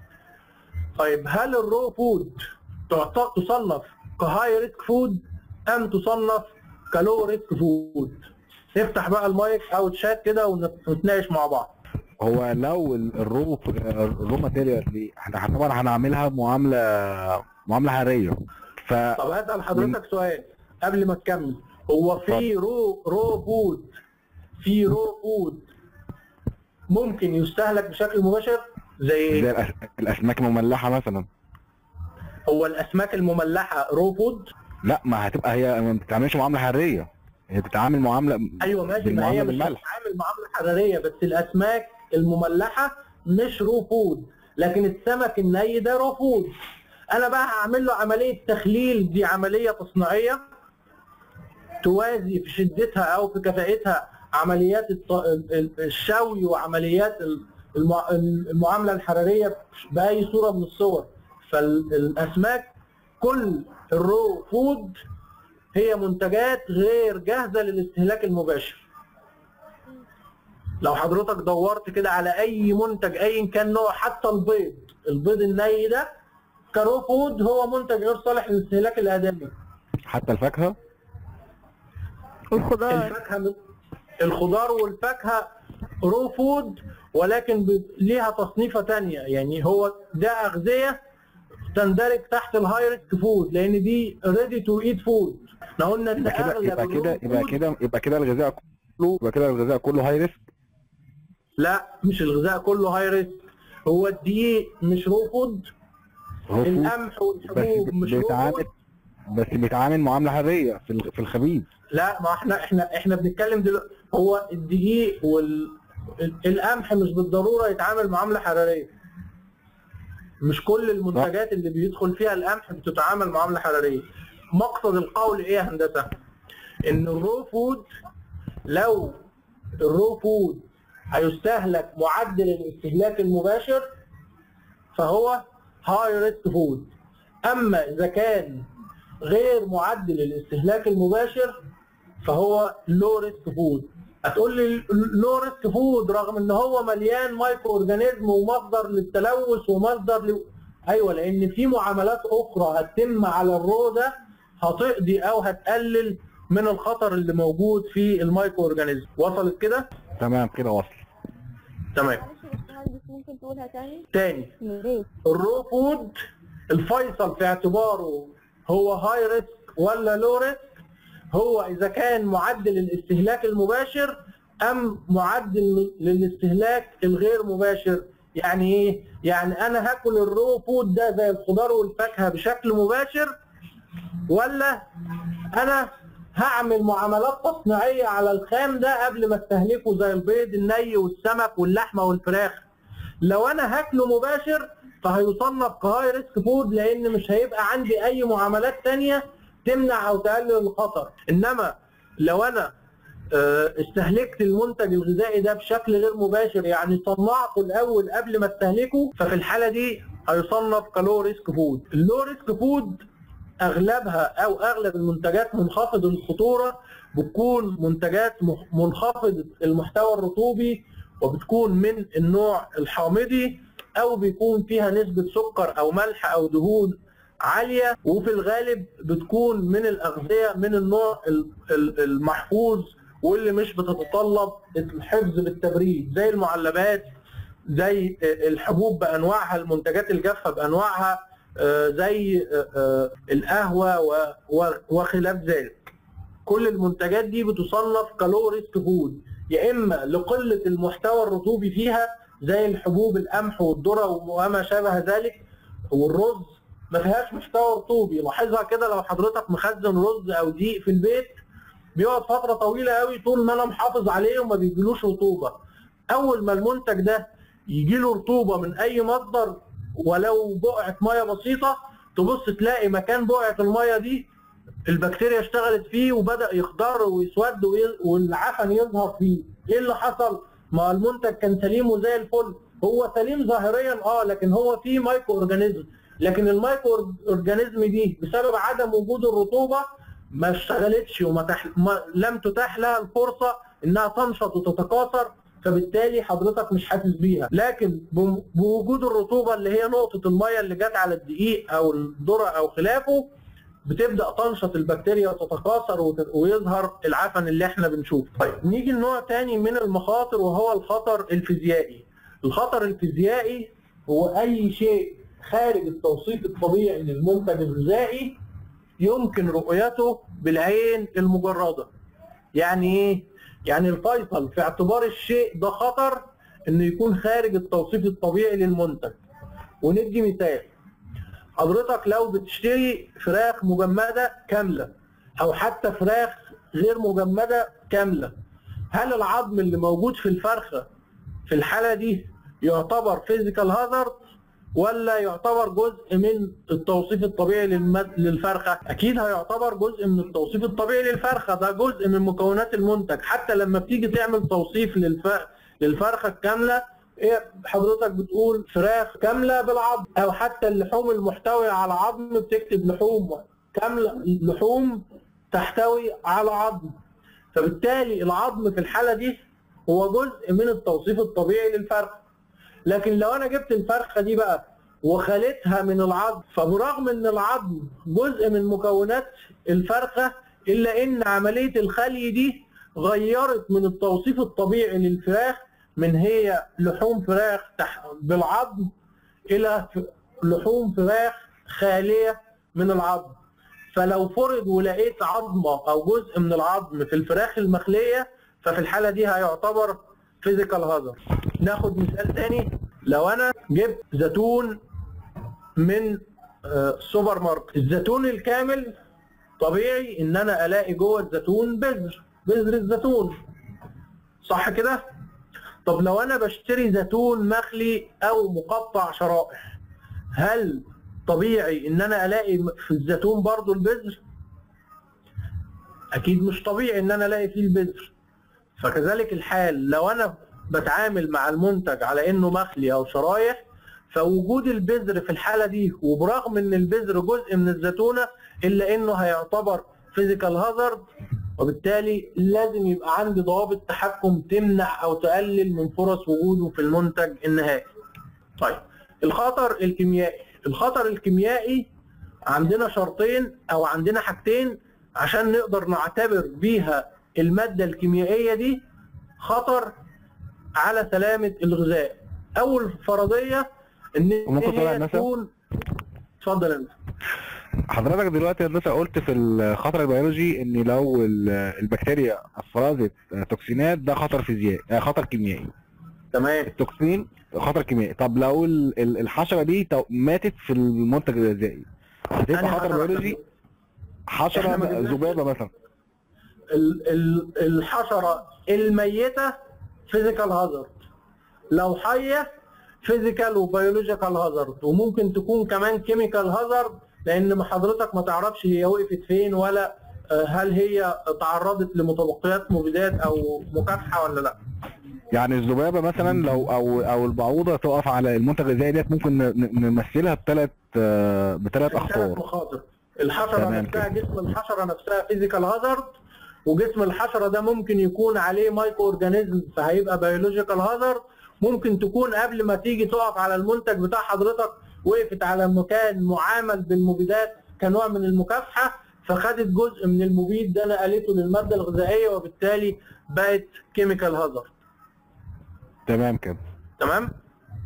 طيب هل الرو فود تعت- تصنف كهاي ريسك فود ام تصنف كلو ريسك فود؟ نفتح بقى المايك او تشات كده ونت- ونتناقش مع بعض.
هو لو ال- الرو الرو ماتيريال دي احنا طبعا هنعملها معامله معامله حراريه ف
طب هسال حضرتك سؤال قبل ما تكمل هو في رو رو فود في رو فود ممكن يستهلك بشكل مباشر زي
زي
ايه؟
الأس- الاسماك المملحه مثلا
هو الاسماك المملحه رو فود
لا ما هتبقى هي ما بتتعاملش معامله حراريه هي بتتعامل معامله
ايوه ماشي ما هي
بالمعامله
مش
بالملح
بتتعامل معامله حراريه بس الاسماك المملحه مش رو فود لكن السمك الني ده رو فود انا بقى هعمل له عمليه تخليل دي عمليه تصنيعيه توازي في شدتها او في كفاءتها عمليات الط- ال- ال- الشوي وعمليات ال- المع- المعامله الحراريه باي صوره من الصور فالاسماك كل الرو فود هي منتجات غير جاهزه للاستهلاك المباشر لو حضرتك دورت كده على اي منتج ايا كان نوع حتى البيض البيض الني ده كرو فود هو منتج غير صالح للاستهلاك الادمي
حتى الفاكهه
والخضار
الفاكهه من- الخضار والفاكهه رو فود ولكن ب- ليها تصنيفه تانية يعني هو ده اغذيه تندرج تحت الهاي ريسك فود لان دي ريدي تو ايت فود احنا قلنا ان
يبقى كده
اغلب
يبقى كده
الرو
يبقى
فود-
كده يبقى كده الغذاء كله يبقى كده الغذاء كله هاي ريسك
لا مش الغذاء كله هاي ريسك هو الدقيق مش رو فود
هو فود
القمح
بس
والحبوب مش رو
بيتعامل
فود
بس بيتعامل معامله حراريه في ال- في الخبيث
لا ما احنا احنا احنا بنتكلم دلوقتي هو الدقيق وال ال- القمح مش بالضروره يتعامل معامله حراريه مش كل المنتجات اللي بيدخل فيها القمح بتتعامل معامله حراريه مقصد القول ايه يا هندسه ان الرو فود لو الرو فود هيستهلك معدل الاستهلاك المباشر فهو هاي ريسك فود اما اذا كان غير معدل الاستهلاك المباشر فهو لو ريسك فود هتقول لي لو ريسك فود رغم ان هو مليان مايكرو اورجانيزم ومصدر للتلوث ومصدر ل... ايوه لان في معاملات اخرى هتتم على الرو ده هتقضي او هتقلل من الخطر اللي موجود في المايكرو اورجانيزم وصلت كده
تمام كده وصل
تمام
معلش يا باشمهندس ممكن تقولها تاني؟
تاني
يا ريت
الرو فود الفيصل في اعتباره هو هاي ريسك ولا لو ريسك هو اذا كان معدل الاستهلاك المباشر ام معدل للاستهلاك الغير مباشر يعني ايه يعني انا هاكل الرو فود ده زي الخضار والفاكهه بشكل مباشر ولا انا هعمل معاملات تصنيعيه على الخام ده قبل ما استهلكه زي البيض الني والسمك واللحمه والفراخ لو انا هاكله مباشر فهيصنف كهاي ريسك فود لان مش هيبقى عندي اي معاملات تانية تمنع او تقلل الخطر انما لو انا آه، استهلكت المنتج الغذائي ده بشكل غير مباشر يعني صنعته الاول قبل ما استهلكه ففي الحاله دي هيصنف كلو ريسك فود اللو ريسك فود اغلبها او اغلب المنتجات منخفض الخطوره بتكون منتجات مح- منخفضه المحتوى الرطوبي وبتكون من النوع الحامضي او بيكون فيها نسبه سكر او ملح او دهون عاليه وفي الغالب بتكون من الاغذيه من النوع ال- ال- المحفوظ واللي مش بتتطلب الحفظ بالتبريد زي المعلبات زي الحبوب بانواعها المنتجات الجافه بانواعها آه، زي آه، آه، القهوه و- و- وخلاف ذلك كل المنتجات دي بتصنف كلو ريسك فود يا اما لقله المحتوى الرطوبي فيها زي الحبوب القمح والذره وما شابه ذلك والرز ما فيهاش محتوى رطوبي لاحظها كده لو حضرتك مخزن رز او دقيق في البيت بيقعد فتره طويله قوي طول ما انا محافظ عليه وما بيجيلوش رطوبه اول ما المنتج ده يجيله رطوبه من اي مصدر ولو بقعه ميه بسيطه تبص تلاقي مكان بقعه الميه دي البكتيريا اشتغلت فيه وبدا يخضر ويسود وي- والعفن يظهر فيه ايه اللي حصل ما المنتج كان سليم وزي الفل هو سليم ظاهريا اه لكن هو فيه مايكرو اورجانيزم لكن المايكرو اورجانيزم دي بسبب عدم وجود الرطوبه ما اشتغلتش وما تح... ما... لم تتاح لها الفرصه انها تنشط وتتكاثر فبالتالي حضرتك مش حاسس بيها لكن بم- بوجود الرطوبه اللي هي نقطه الميه اللي جت على الدقيق او الذره او خلافه بتبدا تنشط البكتيريا وتتكاثر وت- ويظهر العفن اللي احنا بنشوفه. طيب نيجي لنوع تاني من المخاطر وهو الخطر الفيزيائي. الخطر الفيزيائي هو اي شيء خارج التوصيف الطبيعي للمنتج الغذائي يمكن رؤيته بالعين المجرده. يعني ايه؟ يعني الفيصل في اعتبار الشيء ده خطر انه يكون خارج التوصيف الطبيعي للمنتج. وندي مثال حضرتك لو بتشتري فراخ مجمدة كاملة أو حتى فراخ غير مجمدة كاملة هل العظم اللي موجود في الفرخة في الحالة دي يعتبر فيزيكال هازارد ولا يعتبر جزء من التوصيف الطبيعي للمد... للفرخة؟ أكيد هيعتبر جزء من التوصيف الطبيعي للفرخة ده جزء من مكونات المنتج حتى لما بتيجي تعمل توصيف للف... للفرخة الكاملة ايه حضرتك بتقول فراخ كامله بالعظم او حتى اللحوم المحتويه على عظم بتكتب لحوم كامله لحوم تحتوي على عظم فبالتالي العظم في الحاله دي هو جزء من التوصيف الطبيعي للفرخه لكن لو انا جبت الفرخه دي بقى وخليتها من العظم فبرغم ان العظم جزء من مكونات الفرخه الا ان عمليه الخلي دي غيرت من التوصيف الطبيعي للفراخ من هي لحوم فراخ تح- بالعظم الى ف- لحوم فراخ خاليه من العظم فلو فرض ولقيت عظمه او جزء من العظم في الفراخ المخليه ففي الحاله دي هيعتبر فيزيكال هازارد ناخد مثال تاني لو انا جبت زيتون من آه، سوبر ماركت الزيتون الكامل طبيعي ان انا الاقي جوه الزيتون بذر بذر الزيتون صح كده طب لو انا بشتري زيتون مخلي او مقطع شرائح هل طبيعي ان انا الاقي في الزيتون برضو البذر اكيد مش طبيعي ان انا الاقي فيه البذر فكذلك الحال لو انا بتعامل مع المنتج على انه مخلي او شرايح فوجود البذر في الحاله دي وبرغم ان البذر جزء من الزيتونه الا انه هيعتبر فيزيكال هازارد وبالتالي لازم يبقى عندي ضوابط تحكم تمنع او تقلل من فرص وجوده في المنتج النهائي. طيب الخطر الكيميائي، الخطر الكيميائي عندنا شرطين او عندنا حاجتين عشان نقدر نعتبر بيها الماده الكيميائيه دي خطر على سلامه الغذاء. اول فرضيه ان
وممكن تقول
هي
هندسة؟
تكون اتفضل انت
حضرتك دلوقتي هندسه قلت في الخطر البيولوجي ان لو ال- البكتيريا افرزت توكسينات ده خطر فيزيائي آه، خطر كيميائي
تمام
التوكسين خطر كيميائي طب لو ال- ال- الحشره دي تو- ماتت في المنتج الغذائي هتبقى
أنهي
خطر
حشرة؟
بيولوجي
إحنا ما
حشره
جبناش-
ذبابه مثلا
ال- ال- الحشرة الميتة فيزيكال هازارد لو حية فيزيكال وبيولوجيكال هازارد وممكن تكون كمان كيميكال هازارد لان ما حضرتك ما تعرفش هي وقفت فين ولا آه، هل هي تعرضت لمتبقيات مبيدات او مكافحه ولا لا
يعني الذبابه مثلا لو او او البعوضه تقف على المنتج الغذائي ديت ممكن ن- ن- نمثلها بثلاث بثلاث
ثلاث
اخطار
مخاطر الحشره
تمام
نفسها
كده.
جسم الحشره نفسها فيزيكال هازارد وجسم الحشره ده ممكن يكون عليه مايكرو اورجانيزم فهيبقى بيولوجيكال هازارد ممكن تكون قبل ما تيجي تقف على المنتج بتاع حضرتك وقفت على مكان معامل بالمبيدات كنوع من المكافحه فخدت جزء من المبيد ده نقلته للماده الغذائيه وبالتالي بقت كيميكال هازارد
تمام كده
تمام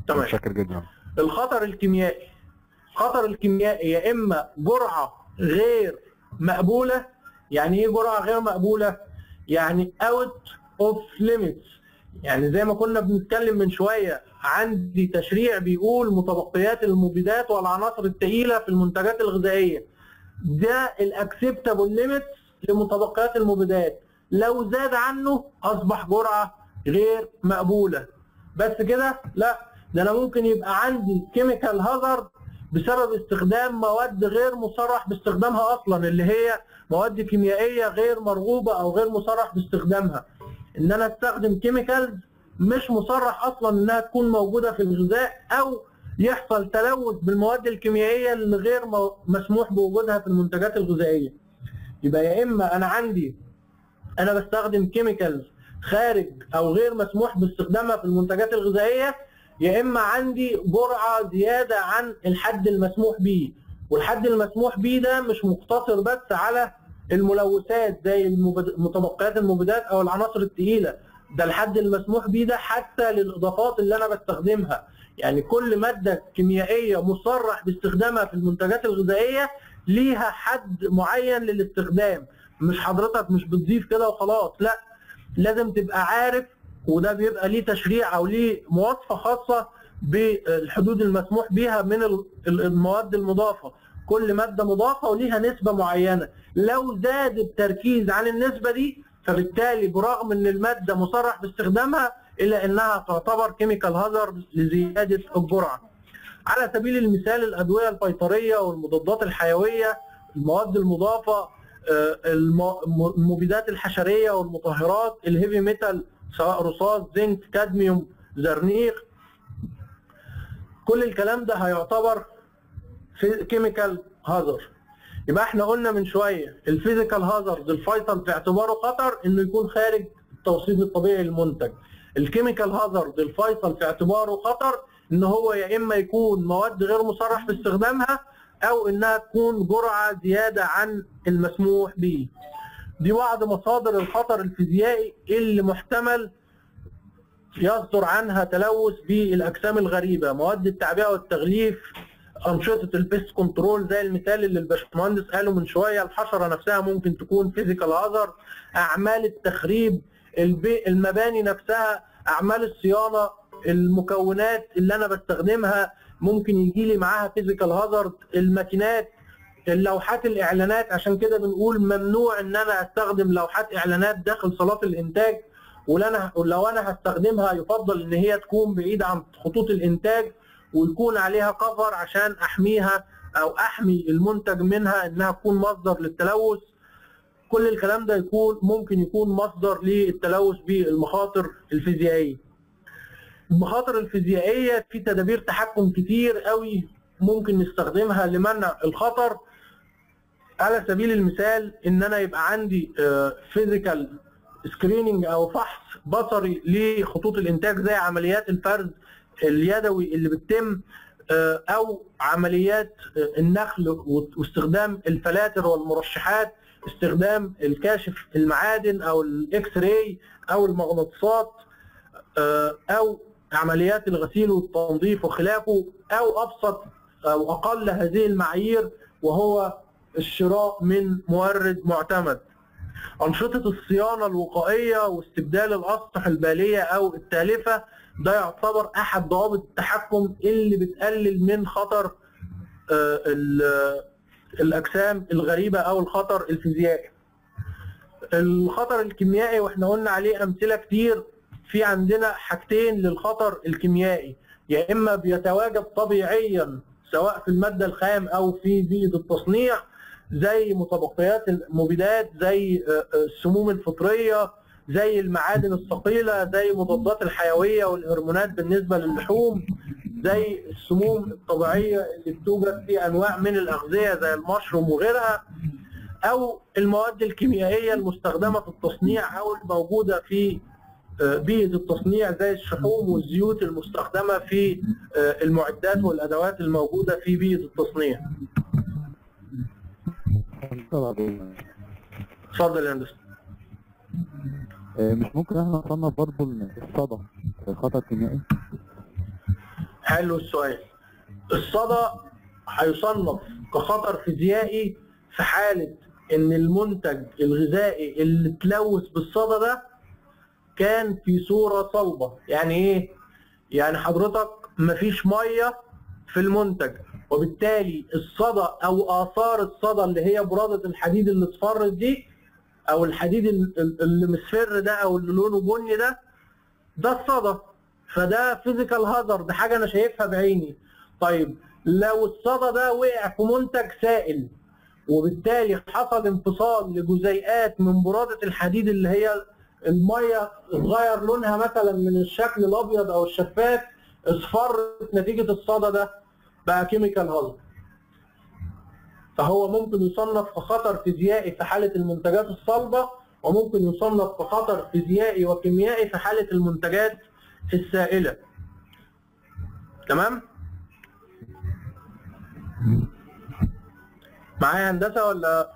تمام
متشكر جدا
الخطر الكيميائي خطر الكيميائي يا اما جرعه غير مقبوله يعني ايه جرعه غير مقبوله يعني اوت اوف ليميتس يعني زي ما كنا بنتكلم من شويه عندي تشريع بيقول متبقيات المبيدات والعناصر الثقيله في المنتجات الغذائيه ده الاكسبتابل ليميتس لمتبقيات المبيدات لو زاد عنه اصبح جرعه غير مقبوله بس كده لا ده انا ممكن يبقى عندي كيميكال هازارد بسبب استخدام مواد غير مصرح باستخدامها اصلا اللي هي مواد كيميائيه غير مرغوبه او غير مصرح باستخدامها ان انا استخدم كيميكالز مش مصرح اصلا انها تكون موجوده في الغذاء او يحصل تلوث بالمواد الكيميائيه اللي غير مو- مسموح بوجودها في المنتجات الغذائيه يبقى يا اما انا عندي انا بستخدم كيميكالز خارج او غير مسموح باستخدامها في المنتجات الغذائيه يا اما عندي جرعه زياده عن الحد المسموح به والحد المسموح به ده مش مقتصر بس على الملوثات زي المبد- متبقيات المبيدات او العناصر الثقيله ده الحد المسموح به ده حتى للاضافات اللي انا بستخدمها يعني كل ماده كيميائيه مصرح باستخدامها في المنتجات الغذائيه ليها حد معين للاستخدام مش حضرتك مش بتضيف كده وخلاص لا لازم تبقى عارف وده بيبقى ليه تشريع او ليه مواصفه خاصه بالحدود المسموح بها من ال- ال- المواد المضافه كل ماده مضافه وليها نسبه معينه لو زاد التركيز عن النسبه دي فبالتالي برغم ان الماده مصرح باستخدامها الا انها تعتبر كيميكال هازارد لزياده الجرعه على سبيل المثال الادويه الفيطريه والمضادات الحيويه المواد المضافه آه، الم- المبيدات الحشريه والمطهرات الهيفي ميتال سواء رصاص زنك كادميوم زرنيخ كل الكلام ده هيعتبر في كيميكال هازارد يبقى احنا قلنا من شويه الفيزيكال هازارد الفيصل في اعتباره خطر انه يكون خارج التوصيف الطبيعي للمنتج الكيميكال هازارد الفيصل في اعتباره خطر ان هو يا اما يكون مواد غير مصرح باستخدامها او انها تكون جرعه زياده عن المسموح به دي بعض مصادر الخطر الفيزيائي اللي محتمل يصدر عنها تلوث بالاجسام الغريبه مواد التعبئه والتغليف انشطه البيست كنترول زي المثال اللي الباشمهندس قاله من شويه الحشره نفسها ممكن تكون فيزيكال هازارد اعمال التخريب البي المباني نفسها اعمال الصيانه المكونات اللي انا بستخدمها ممكن يجي لي معاها فيزيكال هازارد الماكينات اللوحات الاعلانات عشان كده بنقول ممنوع ان انا استخدم لوحات اعلانات داخل صالات الانتاج ولأنا ولو انا هستخدمها يفضل ان هي تكون بعيده عن خطوط الانتاج ويكون عليها كفر عشان احميها او احمي المنتج منها انها تكون مصدر للتلوث كل الكلام ده يكون ممكن يكون مصدر للتلوث بالمخاطر الفيزيائيه المخاطر الفيزيائيه في تدابير تحكم كتير قوي ممكن نستخدمها لمنع الخطر على سبيل المثال ان انا يبقى عندي فيزيكال سكريننج او فحص بصري لخطوط الانتاج زي عمليات الفرز اليدوي اللي بتتم آه، او عمليات آه، النخل واستخدام الفلاتر والمرشحات استخدام الكاشف المعادن او الاكس راي او المغناطيسات آه، او عمليات الغسيل والتنظيف وخلافه او ابسط او اقل هذه المعايير وهو الشراء من مورد معتمد أنشطة الصيانة الوقائية واستبدال الأسطح البالية أو التالفة ده يعتبر أحد ضوابط التحكم اللي بتقلل من خطر آه، ال- الأجسام الغريبة أو الخطر الفيزيائي. الخطر الكيميائي واحنا قلنا عليه أمثلة كتير في عندنا حاجتين للخطر الكيميائي يا إما بيتواجد طبيعيا سواء في المادة الخام أو في بيئة التصنيع زي متبقيات المبيدات زي آه، آه، السموم الفطريه زي المعادن الثقيله زي المضادات الحيويه والهرمونات بالنسبه للحوم زي السموم الطبيعيه اللي بتوجد في انواع من الاغذيه زي المشروم وغيرها او المواد الكيميائيه المستخدمه في التصنيع او الموجوده في آه، بيئه التصنيع زي الشحوم والزيوت المستخدمه في آه، المعدات والادوات الموجوده في بيئه التصنيع. اتفضل يا هندسه.
آه، مش ممكن احنا نصنف برضه ان الصدى خطر كيميائي
حلو السؤال الصدى هيصنف كخطر فيزيائي في حالة إن المنتج الغذائي اللي اتلوث بالصدى ده كان في صورة صلبة يعني إيه؟ يعني حضرتك مفيش مية في المنتج وبالتالي الصدى أو آثار الصدى اللي هي برادة الحديد اللي اصفرت دي أو الحديد ال- ال- اللي مصفر ده أو اللي لونه بني ده ده الصدى فده فيزيكال هازارد حاجه انا شايفها بعيني طيب لو الصدى ده وقع في منتج سائل وبالتالي حصل انفصال لجزيئات من برادة الحديد اللي هي المية اتغير لونها مثلا من الشكل الابيض او الشفاف اصفرت نتيجة الصدى ده بقى كيميكال هازارد فهو ممكن يصنف كخطر فيزيائي في حالة المنتجات الصلبة وممكن يصنف كخطر فيزيائي وكيميائي في حالة المنتجات السائلة تمام؟ معايا هندسة ولا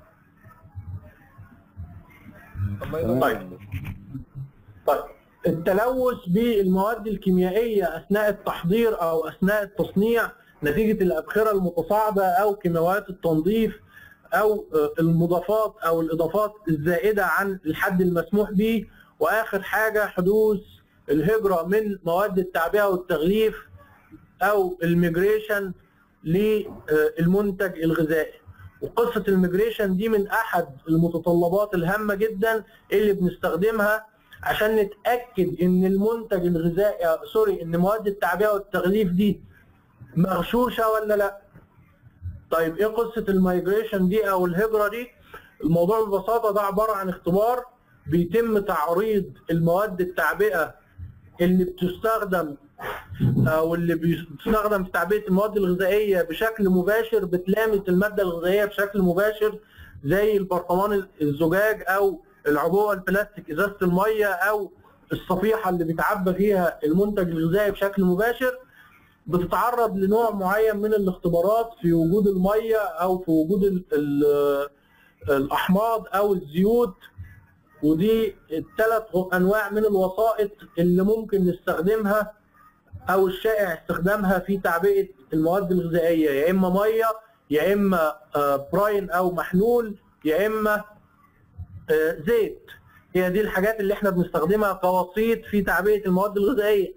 الله ينور
طيب. طيب التلوث بالمواد الكيميائية أثناء التحضير أو أثناء التصنيع نتيجة الأبخرة المتصاعدة أو كيماويات التنظيف أو آه، المضافات أو الإضافات الزائدة عن الحد المسموح به وآخر حاجة حدوث الهجرة من مواد التعبئة والتغليف أو الميجريشن للمنتج الغذائي وقصة الميجريشن دي من أحد المتطلبات الهامة جدا اللي بنستخدمها عشان نتأكد إن المنتج الغذائي آه، سوري إن مواد التعبئة والتغليف دي مغشوشة ولا لأ طيب إيه قصة الميجريشن دي أو الهجرة دي الموضوع ببساطة ده عبارة عن اختبار بيتم تعريض المواد التعبئة اللي بتستخدم او اللي بيستخدم في تعبئه المواد الغذائيه بشكل مباشر بتلامس الماده الغذائيه بشكل مباشر زي البرطمان الزجاج او العبوه البلاستيك ازازه الميه او الصفيحه اللي بيتعبى فيها المنتج الغذائي بشكل مباشر بتتعرض لنوع معين من الاختبارات في وجود الميه او في وجود ال ال الاحماض او الزيوت ودي الثلاث انواع من الوسائط اللي ممكن نستخدمها او الشائع استخدامها في تعبئه المواد الغذائيه يا اما ميه يا اما آه، براين او محلول يا اما آه، زيت هي دي الحاجات اللي احنا بنستخدمها كوسيط في تعبئه المواد الغذائيه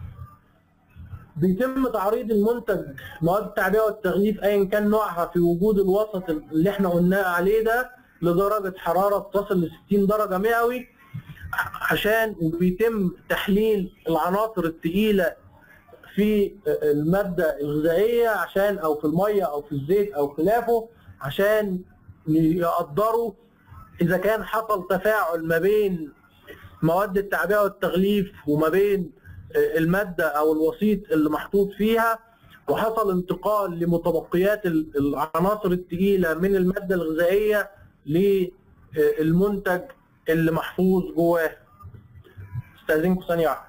بيتم تعريض المنتج مواد التعبئه والتغليف ايا كان نوعها في وجود الوسط اللي احنا قلنا عليه ده لدرجه حراره تصل ل 60 درجه مئوي عشان بيتم تحليل العناصر الثقيله في الماده الغذائيه عشان او في الميه او في الزيت او خلافه عشان يقدروا اذا كان حصل تفاعل ما بين مواد التعبئه والتغليف وما بين الماده او الوسيط اللي محطوط فيها وحصل انتقال لمتبقيات العناصر الثقيله من الماده الغذائيه للمنتج اللي محفوظ جواه استاذنكم ثانيه واحده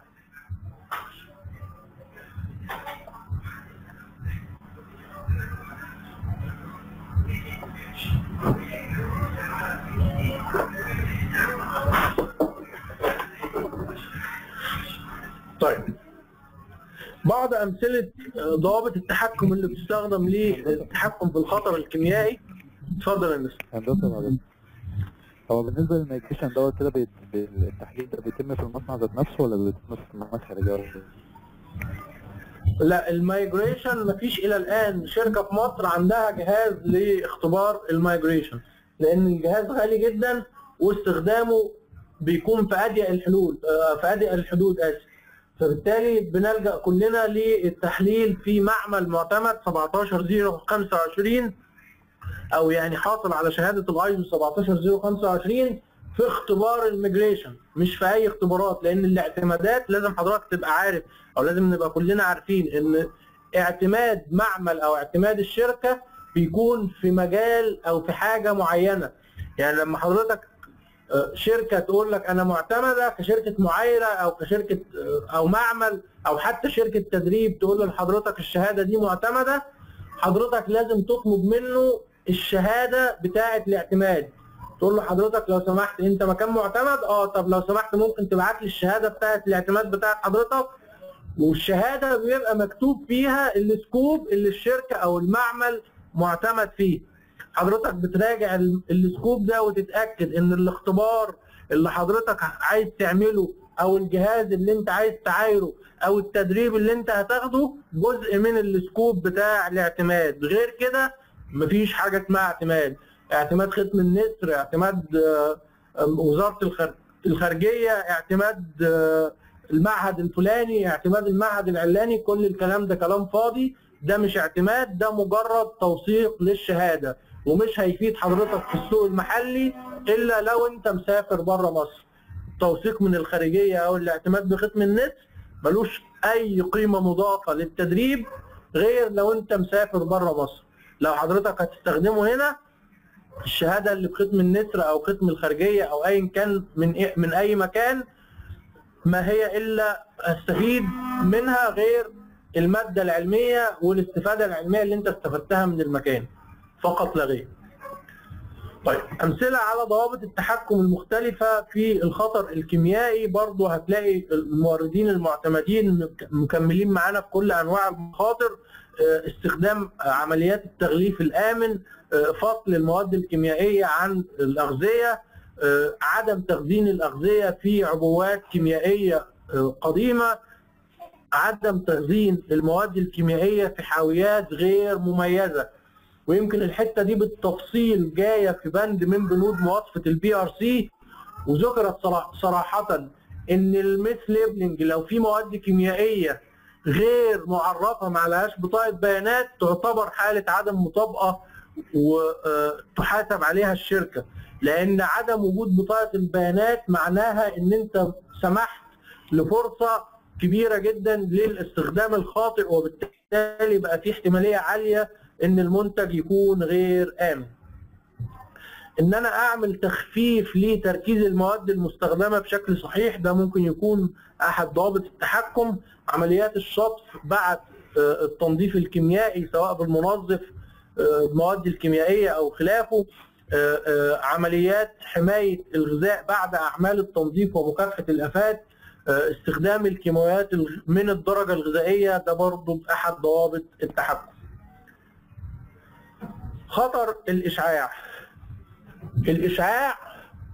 طيب بعض امثله ضوابط التحكم اللي بتستخدم للتحكم في الخطر الكيميائي اتفضل يا مستر
هندسه بعدين هو بالنسبه للميجريشن دوت كده بيت- التحليل ده بيتم في المصنع ذات نفسه ولا بيتم في المصنع خارجيه؟
لا المايجريشن مفيش الى الان شركه في مصر عندها جهاز لاختبار المايجريشن لان الجهاز غالي جدا واستخدامه بيكون في اضيق الحدود آه، في اضيق الحدود اسف فبالتالي بنلجا كلنا للتحليل في معمل معتمد 17025 او يعني حاصل على شهاده الايزو 17025 في اختبار الميجريشن مش في اي اختبارات لان الاعتمادات لازم حضرتك تبقى عارف او لازم نبقى كلنا عارفين ان اعتماد معمل او اعتماد الشركه بيكون في مجال او في حاجه معينه يعني لما حضرتك آه، شركه تقول لك انا معتمده كشركه معايره او كشركه آه، او معمل او حتى شركه تدريب تقول لحضرتك الشهاده دي معتمده حضرتك لازم تطلب منه الشهاده بتاعه الاعتماد تقول له حضرتك لو سمحت انت مكان معتمد اه طب لو سمحت ممكن تبعت لي الشهاده بتاعه الاعتماد بتاعه حضرتك والشهاده بيبقى مكتوب فيها السكوب اللي الشركه او المعمل معتمد فيه حضرتك بتراجع ال- السكوب ده وتتاكد ان الاختبار اللي حضرتك عايز تعمله او الجهاز اللي انت عايز تعايره او التدريب اللي انت هتاخده جزء من السكوب بتاع الاعتماد غير كده مفيش حاجه اسمها اعتماد اعتماد ختم النسر اعتماد آه، آه، وزاره الخار- الخارجيه اعتماد آه، المعهد الفلاني اعتماد المعهد العلاني كل الكلام ده كلام فاضي ده مش اعتماد ده مجرد توثيق للشهاده ومش هيفيد حضرتك في السوق المحلي الا لو انت مسافر بره مصر توثيق من الخارجيه او الاعتماد بختم النسر ملوش اي قيمه مضافه للتدريب غير لو انت مسافر بره مصر لو حضرتك هتستخدمه هنا الشهاده اللي بختم النسر او ختم الخارجيه او ايا كان من إيه- من اي مكان ما هي الا استفيد منها غير الماده العلميه والاستفاده العلميه اللي انت استفدتها من المكان فقط لا غير. طيب امثله على ضوابط التحكم المختلفه في الخطر الكيميائي برضو هتلاقي الموردين المعتمدين مك- مكملين معانا في كل انواع المخاطر آه، استخدام آه، عمليات التغليف الامن آه، فصل المواد الكيميائيه عن الاغذيه آه، عدم تخزين الاغذيه في عبوات كيميائيه آه، قديمه عدم تخزين المواد الكيميائيه في حاويات غير مميزه ويمكن الحته دي بالتفصيل جايه في بند من بنود مواصفه البي ار سي وذكرت صرا- صراحه ان الميث ليبلنج لو في مواد كيميائيه غير معرفه ما عليهاش بطاقه بيانات تعتبر حاله عدم مطابقه وتحاسب عليها الشركه لان عدم وجود بطاقه البيانات معناها ان انت سمحت لفرصه كبيره جدا للاستخدام الخاطئ وبالتالي بقى في احتماليه عاليه ان المنتج يكون غير امن. ان انا اعمل تخفيف لتركيز المواد المستخدمه بشكل صحيح ده ممكن يكون احد ضوابط التحكم عمليات الشطف بعد آه، التنظيف الكيميائي سواء بالمنظف آه، المواد الكيميائيه او خلافه آه، آه، عمليات حمايه الغذاء بعد اعمال التنظيف ومكافحه الافات آه، استخدام الكيماويات الغ- من الدرجه الغذائيه ده برضه احد ضوابط التحكم خطر الاشعاع الاشعاع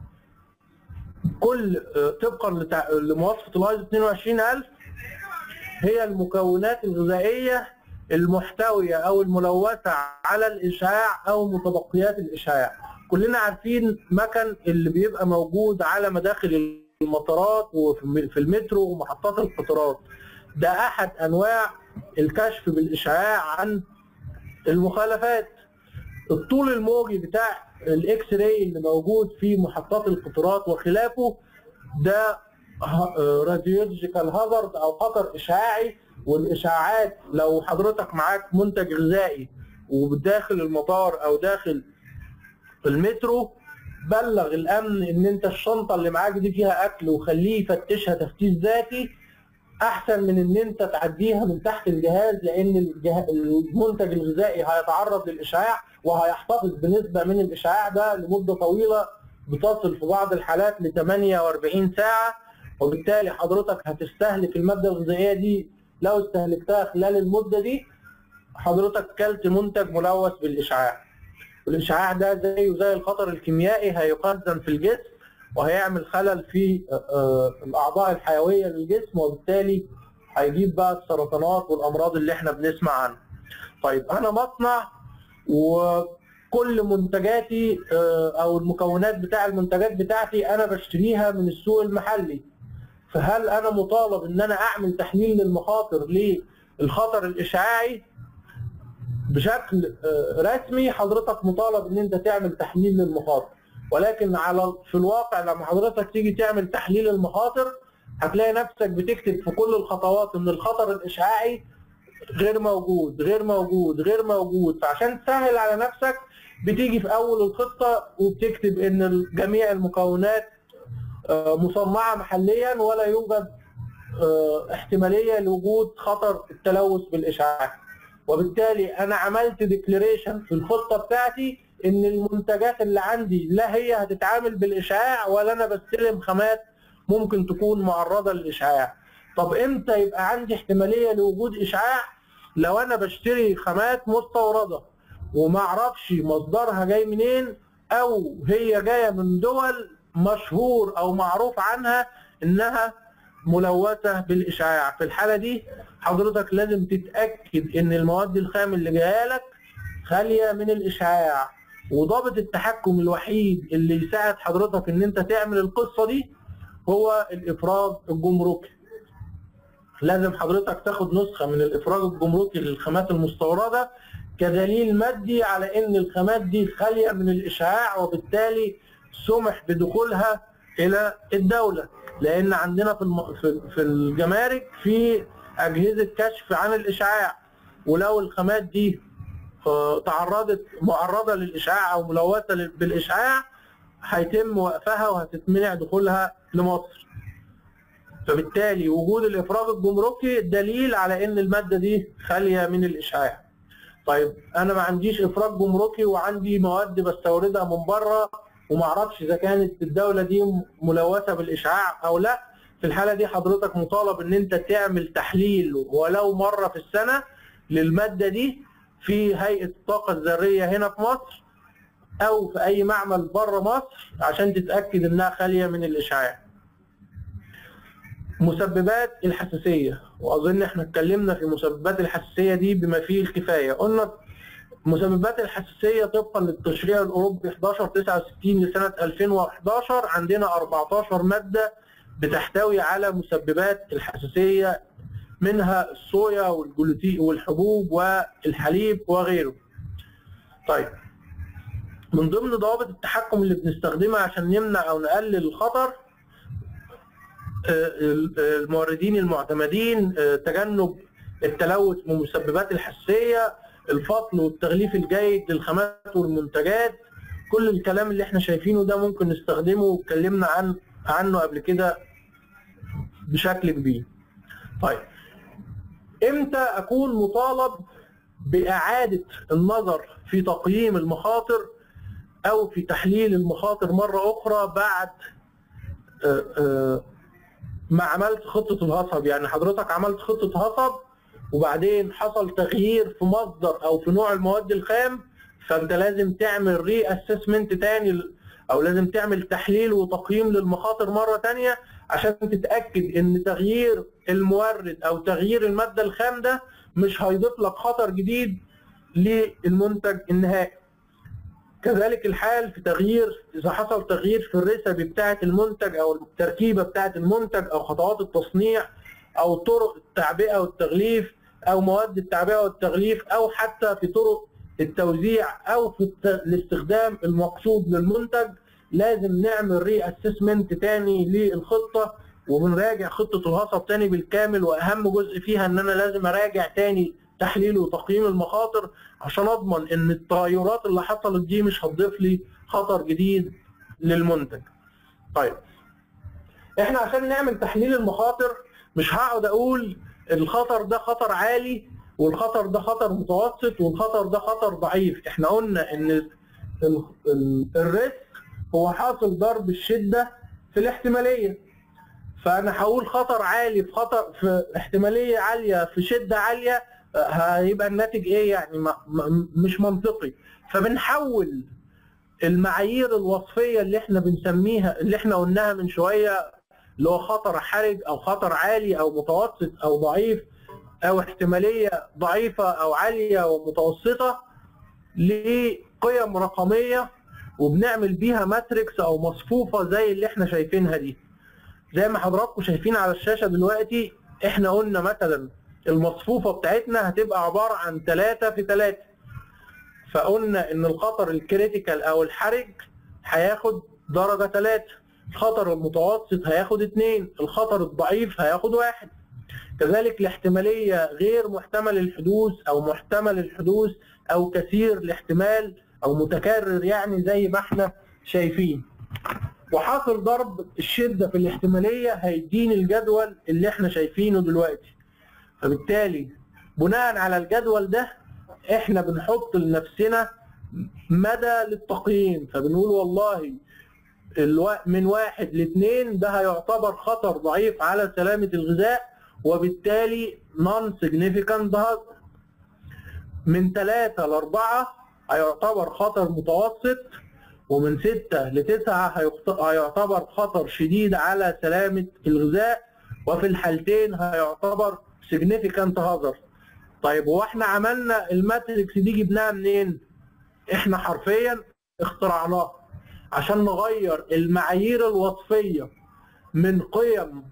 كل آه، طبقا لتع- لمواصفه الايزو 22000 هي المكونات الغذائيه المحتويه او الملوثه على الاشعاع او متبقيات الاشعاع كلنا عارفين مكن اللي بيبقى موجود على مداخل المطارات وفي في المترو ومحطات القطارات ده احد انواع الكشف بالاشعاع عن المخالفات الطول الموجي بتاع الاكس راي اللي موجود في محطات القطارات وخلافه ده راديولوجيكال هازارد او خطر اشعاعي والاشعاعات لو حضرتك معاك منتج غذائي وداخل المطار او داخل المترو بلغ الامن ان انت الشنطه اللي معاك دي فيها اكل وخليه يفتشها تفتيش ذاتي احسن من ان انت تعديها من تحت الجهاز لان الجه... المنتج الغذائي هيتعرض للاشعاع وهيحتفظ بنسبه من الاشعاع ده لمده طويله بتصل في بعض الحالات ل 48 ساعه وبالتالي حضرتك هتستهلك الماده الغذائيه دي لو استهلكتها خلال المده دي حضرتك كلت منتج ملوث بالاشعاع والاشعاع ده زيه زي الخطر الكيميائي هيخزن في الجسم وهيعمل خلل في آه، الاعضاء الحيويه للجسم وبالتالي هيجيب بقى السرطانات والامراض اللي احنا بنسمع عنها. طيب انا مصنع وكل منتجاتي آه، او المكونات بتاع المنتجات بتاعتي انا بشتريها من السوق المحلي. فهل انا مطالب ان انا اعمل تحليل للمخاطر للخطر الاشعاعي بشكل آه، رسمي حضرتك مطالب ان انت تعمل تحليل للمخاطر ولكن على في الواقع لما حضرتك تيجي تعمل تحليل المخاطر هتلاقي نفسك بتكتب في كل الخطوات ان الخطر الاشعاعي غير موجود غير موجود غير موجود فعشان تسهل على نفسك بتيجي في اول الخطه وبتكتب ان جميع المكونات آه، مصنعه محليا ولا يوجد آه، احتماليه لوجود خطر التلوث بالاشعاع وبالتالي انا عملت ديكليريشن في الخطه بتاعتي ان المنتجات اللي عندي لا هي هتتعامل بالاشعاع ولا انا بستلم خامات ممكن تكون معرضه للاشعاع طب امتى يبقى عندي احتماليه لوجود اشعاع لو انا بشتري خامات مستورده وما اعرفش مصدرها جاي منين او هي جايه من دول مشهور او معروف عنها انها ملوثه بالاشعاع في الحاله دي حضرتك لازم تتاكد ان المواد الخام اللي جايه لك خاليه من الاشعاع وضابط التحكم الوحيد اللي يساعد حضرتك ان انت تعمل القصه دي هو الافراج الجمركي لازم حضرتك تاخد نسخه من الافراج الجمركي للخامات المستورده كدليل مادي على ان الخامات دي خاليه من الاشعاع وبالتالي سمح بدخولها الى الدوله لان عندنا في الم... في في الجمارك في اجهزه كشف عن الاشعاع ولو الخامات دي آه، تعرضت معرضه للاشعاع او ملوثه لل- بالاشعاع هيتم وقفها وهتتمنع دخولها لمصر فبالتالي وجود الافراج الجمركي دليل على ان الماده دي خاليه من الاشعاع طيب انا ما عنديش افراج جمركي وعندي مواد بستوردها من بره وما اعرفش اذا كانت الدوله دي ملوثه بالاشعاع او لا في الحاله دي حضرتك مطالب ان انت تعمل تحليل ولو مره في السنه للماده دي في هيئه الطاقه الذريه هنا في مصر او في اي معمل بره مصر عشان تتاكد انها خاليه من الاشعاع مسببات الحساسيه واظن احنا اتكلمنا في مسببات الحساسيه دي بما فيه الكفايه قلنا مسببات الحساسيه طبقا للتشريع الاوروبي 1169 لسنه 2011 عندنا 14 ماده بتحتوي على مسببات الحساسيه منها الصويا والجلوتين والحبوب والحليب وغيره. طيب من ضمن ضوابط التحكم اللي بنستخدمها عشان نمنع او نقلل الخطر آه، الموردين المعتمدين آه، تجنب التلوث من مسببات الحساسيه الفصل والتغليف الجيد للخامات والمنتجات كل الكلام اللي احنا شايفينه ده ممكن نستخدمه واتكلمنا عن عنه قبل كده بشكل كبير. طيب امتى اكون مطالب باعاده النظر في تقييم المخاطر او في تحليل المخاطر مره اخرى بعد آه، آه، ما عملت خطه الهصب يعني حضرتك عملت خطه هصب وبعدين حصل تغيير في مصدر او في نوع المواد الخام فانت لازم تعمل ري اسسمنت تاني ل- او لازم تعمل تحليل وتقييم للمخاطر مره تانية عشان تتاكد ان تغيير المورد او تغيير الماده الخام ده مش هيضيف لك خطر جديد للمنتج النهائي كذلك الحال في تغيير اذا حصل تغيير في الريسبي بتاعه المنتج او التركيبه بتاعه المنتج او خطوات التصنيع او طرق التعبئه والتغليف او مواد التعبئه والتغليف او حتى في طرق التوزيع او في الت- الاستخدام المقصود للمنتج لازم نعمل ري اسسمنت تاني للخطه وبنراجع خطه الهصب تاني بالكامل واهم جزء فيها ان انا لازم اراجع تاني تحليل وتقييم المخاطر عشان اضمن ان التغيرات اللي حصلت دي مش هتضيف لي خطر جديد للمنتج. طيب احنا عشان نعمل تحليل المخاطر مش هقعد اقول الخطر ده خطر عالي والخطر ده خطر متوسط والخطر ده خطر ضعيف احنا قلنا ان ال- ال- الريسك هو حاصل ضرب الشده في الاحتماليه فانا هقول خطر عالي في خطر في احتماليه عاليه في شده عاليه آه، هيبقى الناتج ايه يعني ما ما مش منطقي فبنحول المعايير الوصفيه اللي احنا بنسميها اللي احنا قلناها من شويه اللي هو خطر حرج او خطر عالي او متوسط او ضعيف او احتماليه ضعيفه او عاليه ومتوسطه لقيم رقميه وبنعمل بيها ماتريكس او مصفوفه زي اللي احنا شايفينها دي زي ما حضراتكم شايفين على الشاشه دلوقتي احنا قلنا مثلا المصفوفه بتاعتنا هتبقى عباره عن 3 في 3 فقلنا ان الخطر الكريتيكال او الحرج هياخد درجه 3 الخطر المتوسط هياخد 2 الخطر الضعيف هياخد 1 كذلك الاحتماليه غير محتمل الحدوث او محتمل الحدوث او كثير الاحتمال او متكرر يعني زي ما احنا شايفين وحاصل ضرب الشده في الاحتماليه هيديني الجدول اللي احنا شايفينه دلوقتي فبالتالي بناء على الجدول ده احنا بنحط لنفسنا مدى للتقييم فبنقول والله الوا- من واحد لاثنين ده هيعتبر خطر ضعيف على سلامة الغذاء وبالتالي non significant hazard من 3 ل 4 هيعتبر خطر متوسط ومن 6 ل 9 هيخت- هيعتبر خطر شديد على سلامة الغذاء وفي الحالتين هيعتبر significant hazard طيب هو احنا عملنا الماتريكس دي جبناها منين؟ احنا حرفيا اخترعناها عشان نغير المعايير الوصفية من قيم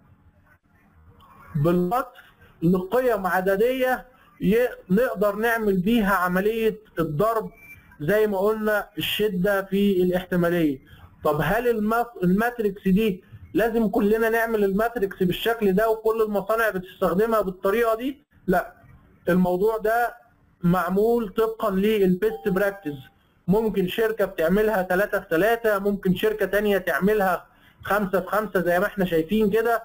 بالوصف لقيم عددية ي- نقدر نعمل بيها عملية الضرب زي ما قلنا الشدة في الاحتمالية طب هل المف- الماتريكس دي لازم كلنا نعمل الماتريكس بالشكل ده وكل المصانع بتستخدمها بالطريقة دي؟ لا الموضوع ده معمول طبقا للبيست براكتس ممكن شركة بتعملها 3 في 3 ممكن شركة تانية تعملها 5 في 5 زي ما احنا شايفين كده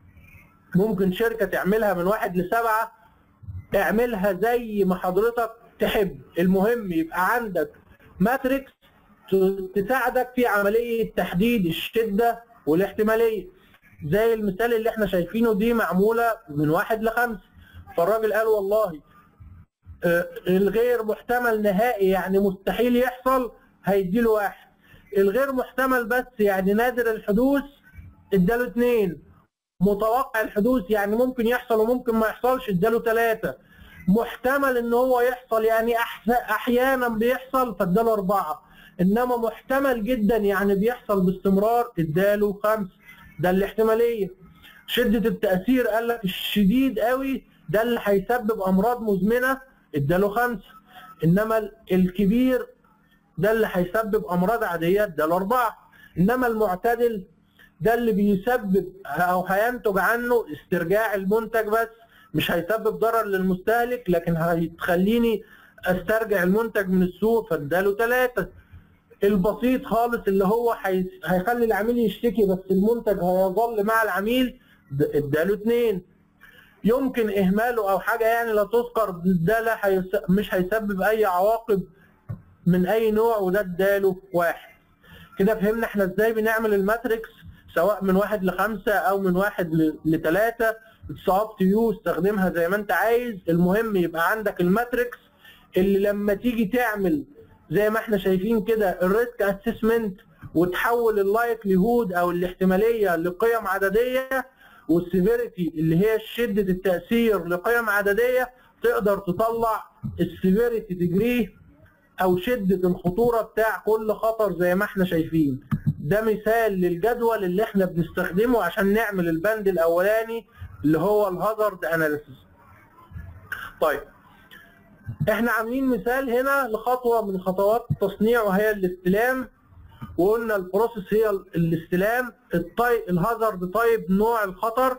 ممكن شركة تعملها من واحد لسبعة اعملها زي ما حضرتك تحب المهم يبقى عندك ماتريكس ت- تساعدك في عملية تحديد الشدة والاحتمالية زي المثال اللي احنا شايفينه دي معمولة من واحد لخمسة فالراجل قال والله آه، الغير محتمل نهائي يعني مستحيل يحصل هيديله واحد الغير محتمل بس يعني نادر الحدوث اداله اتنين متوقع الحدوث يعني ممكن يحصل وممكن ما يحصلش اداله ثلاثة محتمل ان هو يحصل يعني أحس- احيانا بيحصل فاداله اربعة انما محتمل جدا يعني بيحصل باستمرار اداله خمسة ده الاحتمالية شدة التأثير قال لك الشديد قوي ده اللي هيسبب امراض مزمنة اداله خمسة انما ال- الكبير ده اللي هيسبب امراض عادية اداله اربعة انما المعتدل ده اللي بيسبب او هينتج عنه استرجاع المنتج بس مش هيسبب ضرر للمستهلك لكن هيخليني استرجع المنتج من السوق فاداله ثلاثة البسيط خالص اللي هو هي- هيخلي العميل يشتكي بس المنتج هيظل مع العميل د- اداله اثنين يمكن اهماله او حاجه يعني لا تذكر ده لا هيس... مش هيسبب اي عواقب من اي نوع وده اداله واحد كده فهمنا احنا ازاي بنعمل الماتريكس سواء من واحد لخمسة او من واحد ل- لتلاتة اتس اب تو يو استخدمها زي ما انت عايز المهم يبقى عندك الماتريكس اللي لما تيجي تعمل زي ما احنا شايفين كده الريسك اسسمنت وتحول اللايكليهود او الاحتماليه لقيم عدديه والسيفيريتي اللي هي شده التاثير لقيم عدديه تقدر تطلع السيفيريتي ديجري او شده الخطوره بتاع كل خطر زي ما احنا شايفين ده مثال للجدول اللي احنا بنستخدمه عشان نعمل البند الاولاني اللي هو الهازارد اناليسيس طيب احنا عاملين مثال هنا لخطوه من خطوات التصنيع وهي الاستلام وقلنا البروسيس هي الاستلام الطي... الهازارد طيب نوع الخطر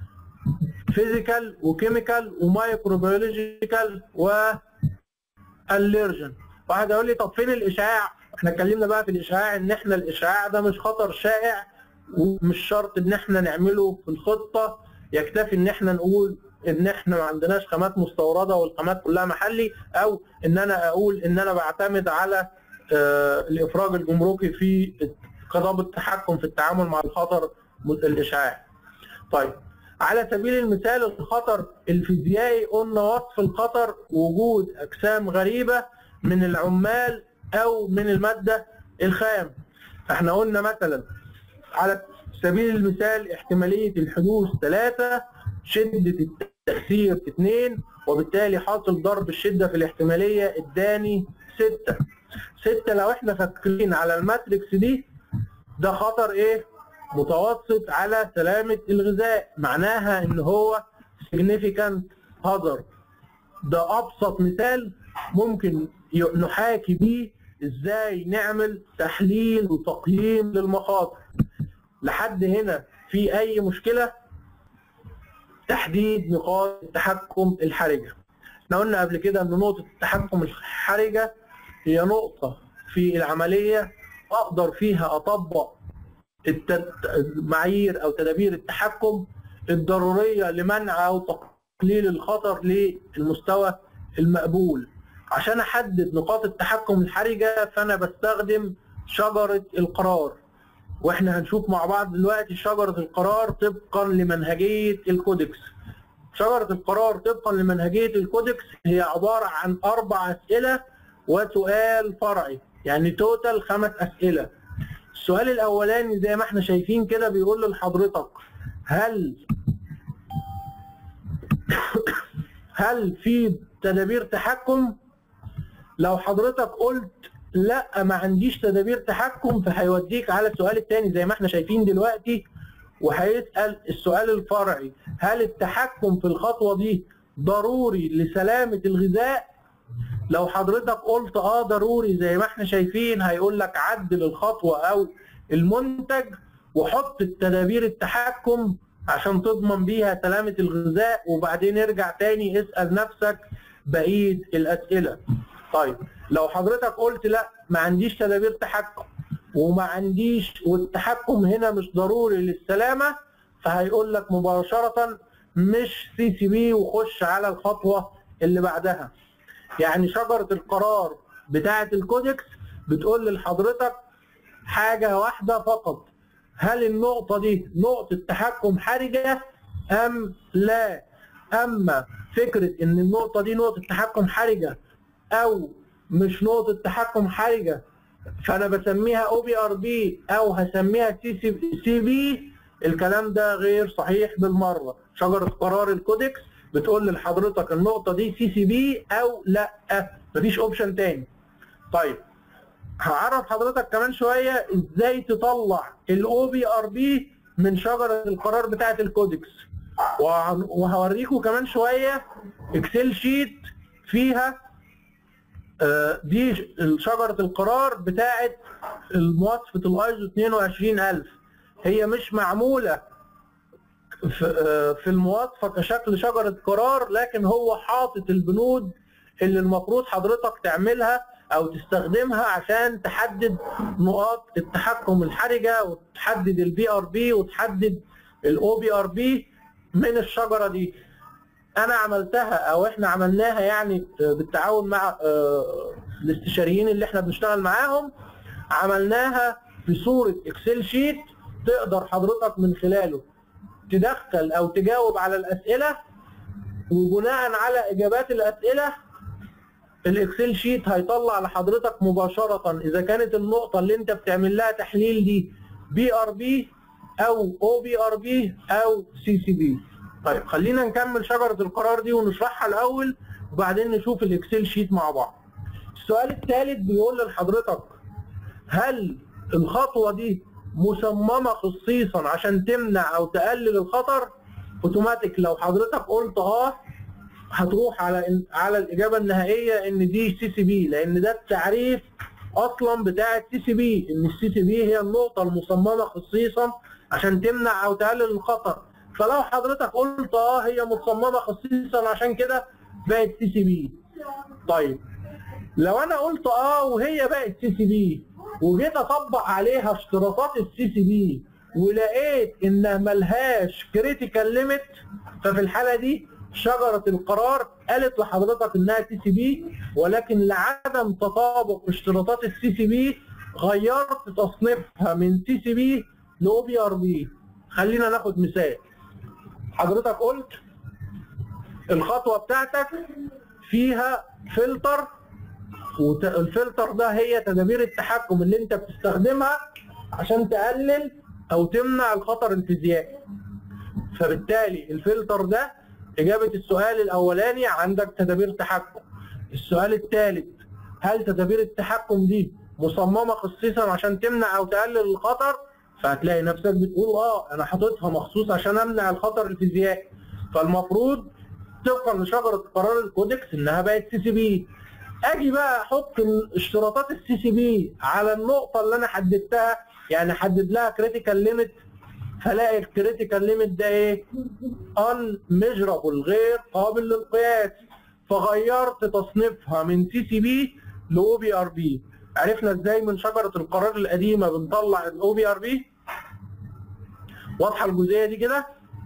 فيزيكال وكيميكال ومايكروبيولوجيكال واليرجن واحد يقول لي طب فين الاشعاع احنا اتكلمنا بقى في الاشعاع ان احنا الاشعاع ده مش خطر شائع ومش شرط ان احنا نعمله في الخطه يكتفي ان احنا نقول ان احنا ما عندناش خامات مستورده والخامات كلها محلي او ان انا اقول ان انا بعتمد على آه، الافراج الجمركي في خطاب التحكم في التعامل مع الخطر الاشعاعي. طيب على سبيل المثال الخطر الفيزيائي قلنا وصف الخطر وجود اجسام غريبه من العمال او من الماده الخام. احنا قلنا مثلا على سبيل المثال احتماليه الحدوث ثلاثه شده التاثير اثنين وبالتالي حاصل ضرب الشده في الاحتماليه اداني سته. ستة لو احنا فاكرين على الماتريكس دي ده خطر ايه متوسط على سلامة الغذاء معناها ان هو significant hazard ده ابسط مثال ممكن ي- نحاكي بيه ازاي نعمل تحليل وتقييم للمخاطر لحد هنا في اي مشكلة تحديد نقاط التحكم الحرجة احنا قلنا قبل كده ان نقطة التحكم الحرجة هي نقطة في العملية أقدر فيها أطبق الت- معايير أو تدابير التحكم الضرورية لمنع أو تقليل الخطر للمستوى المقبول عشان أحدد نقاط التحكم الحرجة فأنا بستخدم شجرة القرار واحنا هنشوف مع بعض دلوقتي شجرة القرار طبقا لمنهجية الكودكس شجرة القرار طبقا لمنهجية الكودكس هي عبارة عن أربع أسئلة وسؤال فرعي يعني توتال خمس أسئلة السؤال الأولاني زي ما احنا شايفين كده بيقول لحضرتك هل هل في تدابير تحكم لو حضرتك قلت لا ما عنديش تدابير تحكم فهيوديك على السؤال الثاني زي ما احنا شايفين دلوقتي وهيسأل السؤال الفرعي هل التحكم في الخطوة دي ضروري لسلامة الغذاء لو حضرتك قلت اه ضروري زي ما احنا شايفين هيقول لك عدل الخطوة او المنتج وحط التدابير التحكم عشان تضمن بيها سلامة الغذاء وبعدين ارجع تاني اسأل نفسك بقية الأسئلة طيب لو حضرتك قلت لا ما عنديش تدابير تحكم وما عنديش والتحكم هنا مش ضروري للسلامة فهيقول لك مباشرة مش سي سي بي وخش على الخطوة اللي بعدها يعني شجرة القرار بتاعة الكودكس بتقول لحضرتك حاجة واحدة فقط هل النقطة دي نقطة تحكم حرجة أم لا أما فكرة إن النقطة دي نقطة تحكم حرجة أو مش نقطة تحكم حرجة فأنا بسميها أو بي آر بي أو هسميها سي سي سي بي الكلام ده غير صحيح بالمرة شجرة قرار الكودكس بتقول لحضرتك النقطة دي سي سي بي أو لا مفيش أوبشن تاني طيب هعرف حضرتك كمان شوية ازاي تطلع الاو بي ار بي من شجرة القرار بتاعة الكودكس وهن- وهوريكم كمان شوية اكسل شيت فيها آه، دي ش- شجرة القرار بتاعة مواصفة الايزو 22000 هي مش معمولة في آه، في المواصفة كشكل شجرة قرار لكن هو حاطط البنود اللي المفروض حضرتك تعملها او تستخدمها عشان تحدد نقاط التحكم الحرجه وتحدد البي ار بي وتحدد الاو بي ار بي من الشجره دي انا عملتها او احنا عملناها يعني بالتعاون مع آه، الاستشاريين اللي احنا بنشتغل معاهم عملناها في صوره اكسل شيت تقدر حضرتك من خلاله تدخل او تجاوب على الاسئله وبناء على اجابات الاسئله الاكسل شيت هيطلع لحضرتك مباشرة اذا كانت النقطة اللي انت بتعمل لها تحليل دي بي ار بي او او بي ار بي او سي سي بي طيب خلينا نكمل شجرة القرار دي ونشرحها الاول وبعدين نشوف الاكسل شيت مع بعض السؤال الثالث بيقول لحضرتك هل الخطوة دي مصممة خصيصا عشان تمنع او تقلل الخطر اوتوماتيك لو حضرتك قلت اه هتروح على على الاجابه النهائيه ان دي سي سي بي لان ده التعريف اصلا بتاع السي سي بي ان السي سي بي هي النقطه المصممه خصيصا عشان تمنع او تقلل الخطر فلو حضرتك قلت اه هي مصممه خصيصا عشان كده بقت سي سي بي طيب لو انا قلت اه وهي بقت سي سي بي وجيت اطبق عليها اشتراطات السي سي بي ولقيت انها ملهاش كريتيكال ليميت ففي الحاله دي شجره القرار قالت لحضرتك انها سي سي بي ولكن لعدم تطابق اشتراطات السي سي بي غيرت تصنيفها من سي سي بي لاو بي ار بي خلينا ناخد مثال حضرتك قلت الخطوه بتاعتك فيها فلتر والفلتر ده هي تدابير التحكم اللي انت بتستخدمها عشان تقلل او تمنع الخطر الفيزيائي فبالتالي الفلتر ده اجابه السؤال الاولاني عندك تدابير تحكم السؤال الثالث هل تدابير التحكم دي مصممه خصيصا عشان تمنع او تقلل الخطر فهتلاقي نفسك بتقول اه انا حاططها مخصوص عشان امنع الخطر الفيزيائي فالمفروض طبقا لشجره قرار الكودكس انها بقت سي سي بي اجي بقى احط اشتراطات السي سي بي على النقطه اللي انا حددتها يعني احدد لها كريتيكال ليميت هلاقي الكريتيكال ليميت ده ايه؟ ان ميجرابل غير قابل للقياس فغيرت تصنيفها من سي سي بي لاو بي ار بي عرفنا ازاي من شجره القرار القديمه بنطلع الاو بي ار بي واضحه الجزئيه دي كده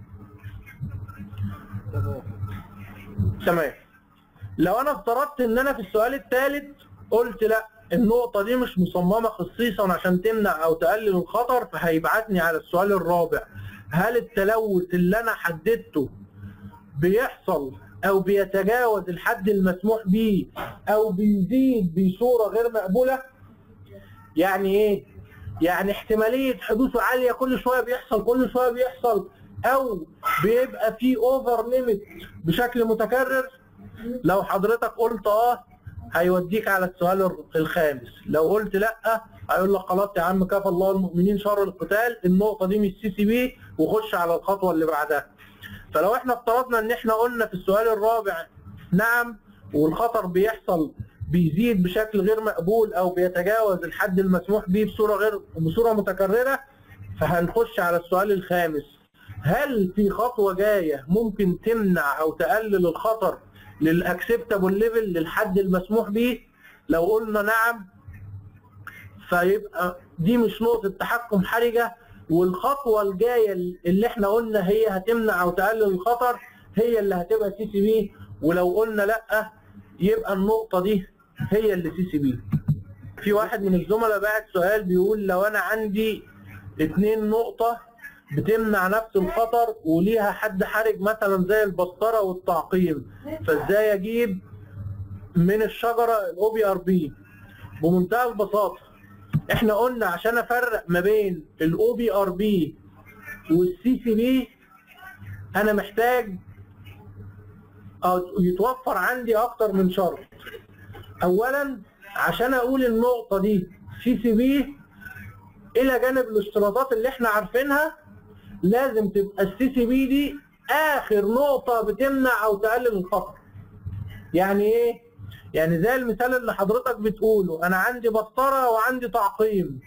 تمام لو انا افترضت ان انا في السؤال الثالث قلت لا النقطة دي مش مصممة خصيصا عشان تمنع أو تقلل الخطر فهيبعتني على السؤال الرابع هل التلوث اللي أنا حددته بيحصل او بيتجاوز الحد المسموح به او بيزيد بصوره غير مقبوله يعني ايه يعني احتماليه حدوثه عاليه كل شويه بيحصل كل شويه بيحصل او بيبقى في اوفر ليميت بشكل متكرر لو حضرتك قلت اه هيوديك على السؤال الخامس لو قلت لا هيقول لك خلاص يا عم كفى الله المؤمنين شر القتال النقطه دي مش سي سي بي وخش على الخطوه اللي بعدها فلو احنا افترضنا ان احنا قلنا في السؤال الرابع نعم والخطر بيحصل بيزيد بشكل غير مقبول او بيتجاوز الحد المسموح به بصوره غير بصوره متكرره فهنخش على السؤال الخامس هل في خطوه جايه ممكن تمنع او تقلل الخطر للاكسبتابل ليفل للحد المسموح به لو قلنا نعم فيبقى دي مش نقطه تحكم حرجه والخطوه الجايه اللي احنا قلنا هي هتمنع او تقلل الخطر هي اللي هتبقى سي سي بي ولو قلنا لا يبقى النقطه دي هي اللي سي سي بي في واحد من الزملاء بعت سؤال بيقول لو انا عندي اتنين نقطه بتمنع نفس الخطر وليها حد حرج مثلا زي البسطره والتعقيم فازاي اجيب من الشجره الاو بي ار بي بمنتهى البساطه احنا قلنا عشان افرق ما بين الاو بي ار بي والسي سي بي انا محتاج أو يتوفر عندي اكتر من شرط اولا عشان اقول النقطه دي سي سي بي الى جانب الاشتراطات اللي احنا عارفينها لازم تبقى السي سي بي دي اخر نقطه بتمنع او تقلل الخطر يعني ايه يعني زي المثال اللي حضرتك بتقوله انا عندي بسطره وعندي تعقيم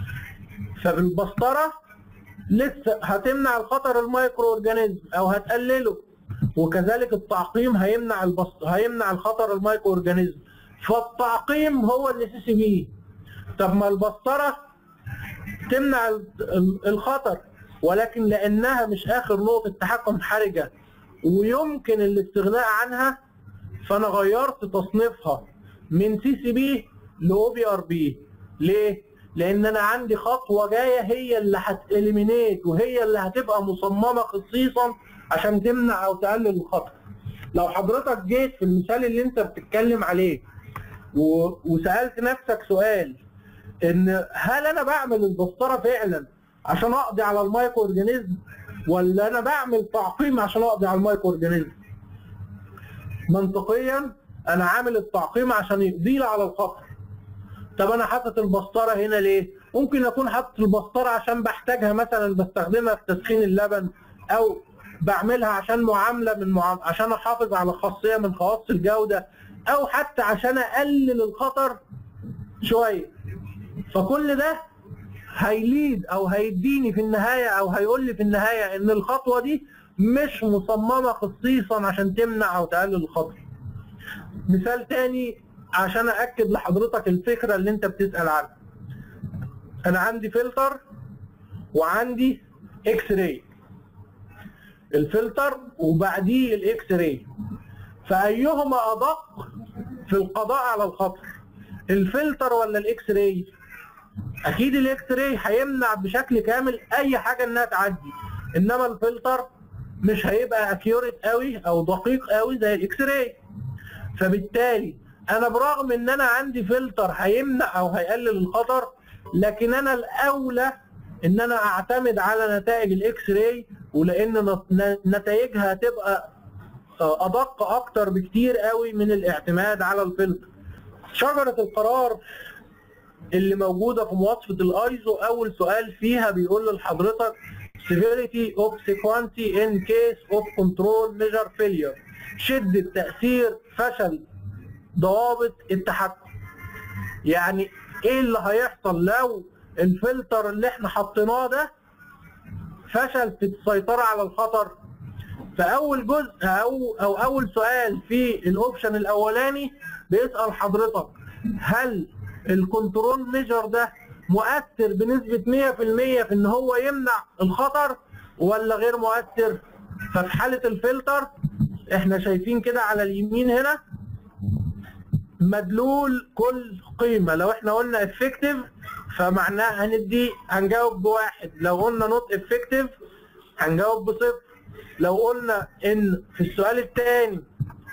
فبالبسطره لسه هتمنع الخطر المايكرو اورجانيزم او هتقلله وكذلك التعقيم هيمنع البسط هيمنع الخطر المايكرو اورجانيزم فالتعقيم هو اللي سي سي بي طب ما البسطره تمنع الخطر ولكن لانها مش اخر نقطه تحكم حرجه ويمكن الاستغناء عنها فانا غيرت تصنيفها من سي سي بي لاو بي ار بي ليه؟ لان انا عندي خطوه جايه هي اللي هتاليمينيت وهي اللي هتبقى مصممه خصيصا عشان تمنع او تقلل الخطر. لو حضرتك جيت في المثال اللي انت بتتكلم عليه و... وسالت نفسك سؤال ان هل انا بعمل البسطره فعلا عشان اقضي على المايكرو اورجانيزم ولا انا بعمل تعقيم عشان اقضي على المايكرو اورجانيزم؟ منطقيا انا عامل التعقيم عشان يقضي لي على الخطر طب انا حاطط البسطره هنا ليه ممكن اكون حاطط البسطره عشان بحتاجها مثلا بستخدمها في تسخين اللبن او بعملها عشان معامله من معام... عشان احافظ على خاصيه من خواص الجوده او حتى عشان اقلل الخطر شويه فكل ده هيليد او هيديني في النهايه او هيقول لي في النهايه ان الخطوه دي مش مصممه خصيصا عشان تمنع او تقلل الخطر. مثال تاني عشان اكد لحضرتك الفكره اللي انت بتسال عنها. انا عندي فلتر وعندي اكس راي. الفلتر وبعديه الاكس راي. فايهما ادق في القضاء على الخطر؟ الفلتر ولا الاكس راي؟ اكيد الاكس راي هيمنع بشكل كامل اي حاجه انها تعدي انما الفلتر مش هيبقى اكيوريت قوي او دقيق قوي زي الاكس راي فبالتالي انا برغم ان انا عندي فلتر هيمنع او هيقلل الخطر لكن انا الاولى ان انا اعتمد على نتائج الاكس راي ولان نتائجها هتبقى ادق اكتر بكتير قوي من الاعتماد على الفلتر شجره القرار اللي موجوده في مواصفه الايزو اول سؤال فيها بيقول لحضرتك severity of sequency in case of control measure failure شدة تأثير فشل ضوابط التحكم يعني ايه اللي هيحصل لو الفلتر اللي احنا حطيناه ده فشل في السيطرة على الخطر فأول جزء أو أو أول سؤال في الأوبشن الأولاني بيسأل حضرتك هل الكنترول ميجر ده مؤثر بنسبة 100% في ان هو يمنع الخطر ولا غير مؤثر ففي حالة الفلتر احنا شايفين كده على اليمين هنا مدلول كل قيمة لو احنا قلنا افكتيف فمعناه هندي هنجاوب بواحد لو قلنا نوت افكتيف هنجاوب بصفر لو قلنا ان في السؤال الثاني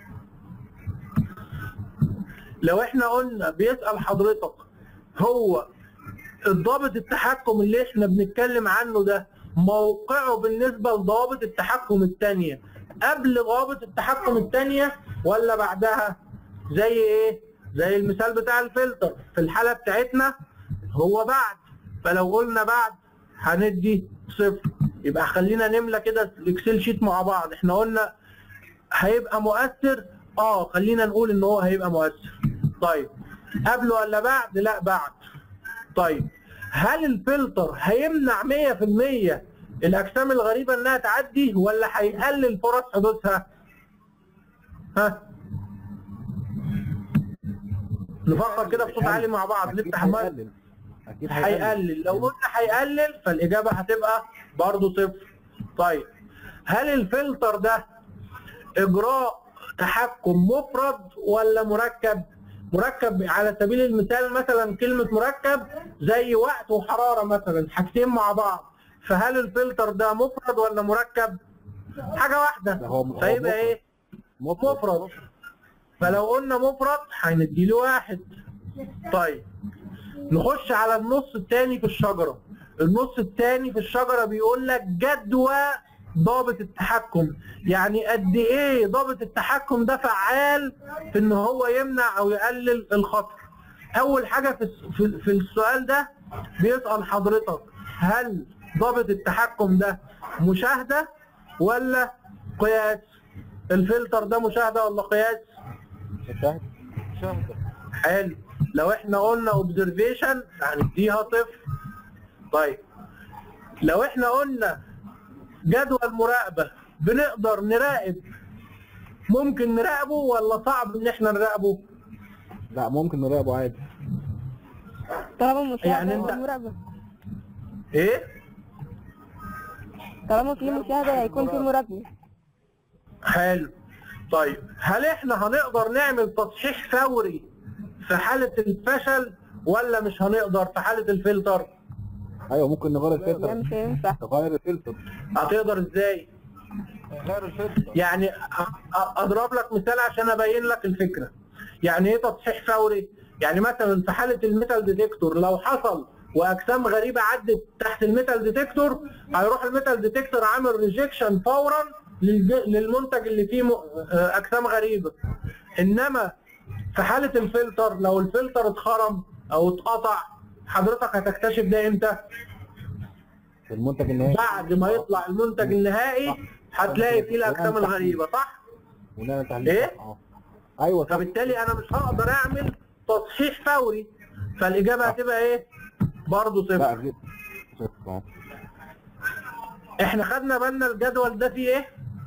لو احنا قلنا بيسأل حضرتك هو الضابط التحكم اللي احنا بنتكلم عنه ده موقعه بالنسبة لضوابط التحكم التانية قبل ضوابط التحكم التانية ولا بعدها زي ايه زي المثال بتاع الفلتر في الحالة بتاعتنا هو بعد فلو قلنا بعد هندي صفر يبقى خلينا نملى كده الاكسل شيت مع بعض احنا قلنا هيبقى مؤثر اه خلينا نقول ان هو هيبقى مؤثر طيب قبله ولا بعد لا بعد طيب هل الفلتر هيمنع 100% الاجسام الغريبه انها تعدي ولا هيقلل فرص حدوثها ها نفكر كده بصوت عالي مع بعض
أكيد
نفتح المايك
هيقلل اكيد
هيقلل لو قلنا هيقلل فالاجابه هتبقى برضه صفر طيب هل الفلتر ده اجراء تحكم مفرد ولا مركب مركب على سبيل المثال مثلا كلمه مركب زي وقت وحراره مثلا حاجتين مع بعض فهل الفلتر ده مفرد ولا مركب حاجه واحده
ده هو- هو
فيبقى
مفرد.
ايه مفرد فلو قلنا مفرد هنديله واحد طيب نخش على النص الثاني في الشجرة النص الثاني في الشجرة بيقول لك جدوى ضابط التحكم يعني قد ايه ضابط التحكم ده فعال في ان هو يمنع او يقلل الخطر اول حاجة في الس- في- في السؤال ده بيسأل حضرتك هل ضابط التحكم ده مشاهدة ولا قياس الفلتر ده مشاهدة ولا قياس
مشاهد
شاهدة
حلو لو احنا قلنا اوبزرفيشن هنديها صفر طيب لو احنا قلنا جدول مراقبة بنقدر نراقب ممكن نراقبه ولا صعب ان احنا نراقبه
لا ممكن نراقبه عادي
طالما مشاهدة
يعني
يعني
انت-
مراقبة
ايه
طالما في مشاهدة هيكون في مراقبة
حلو طيب هل احنا هنقدر نعمل تصحيح فوري في حالة الفشل ولا مش هنقدر في حالة الفلتر
ايوه ممكن نغير
لا
الفلتر
مش هينفع
نغير الفلتر
هتقدر ازاي
غير الفلتر
يعني أ- أ- اضرب لك مثال عشان ابين لك الفكره يعني ايه تصحيح فوري يعني مثلا في حاله الميتال ديتكتور لو حصل واجسام غريبه عدت تحت الميتال ديتكتور هيروح الميتال ديتكتور عامل ريجكشن فورا للج- للمنتج اللي فيه م- آه، اجسام غريبه انما في حاله الفلتر لو الفلتر اتخرم او اتقطع حضرتك هتكتشف ده امتى
المنتج النهائي
بعد ما يطلع المنتج النهائي هتلاقي فيه الاجسام الغريبه صح
ونعمل تحليل
إيه؟
صح، اه ايوه صح
فبالتالي انا مش هقدر اعمل تصحيح فوري فالاجابه هتبقى ايه برضه
لا
صفر
غير صفر اه
احنا خدنا بالنا الجدول ده فيه ايه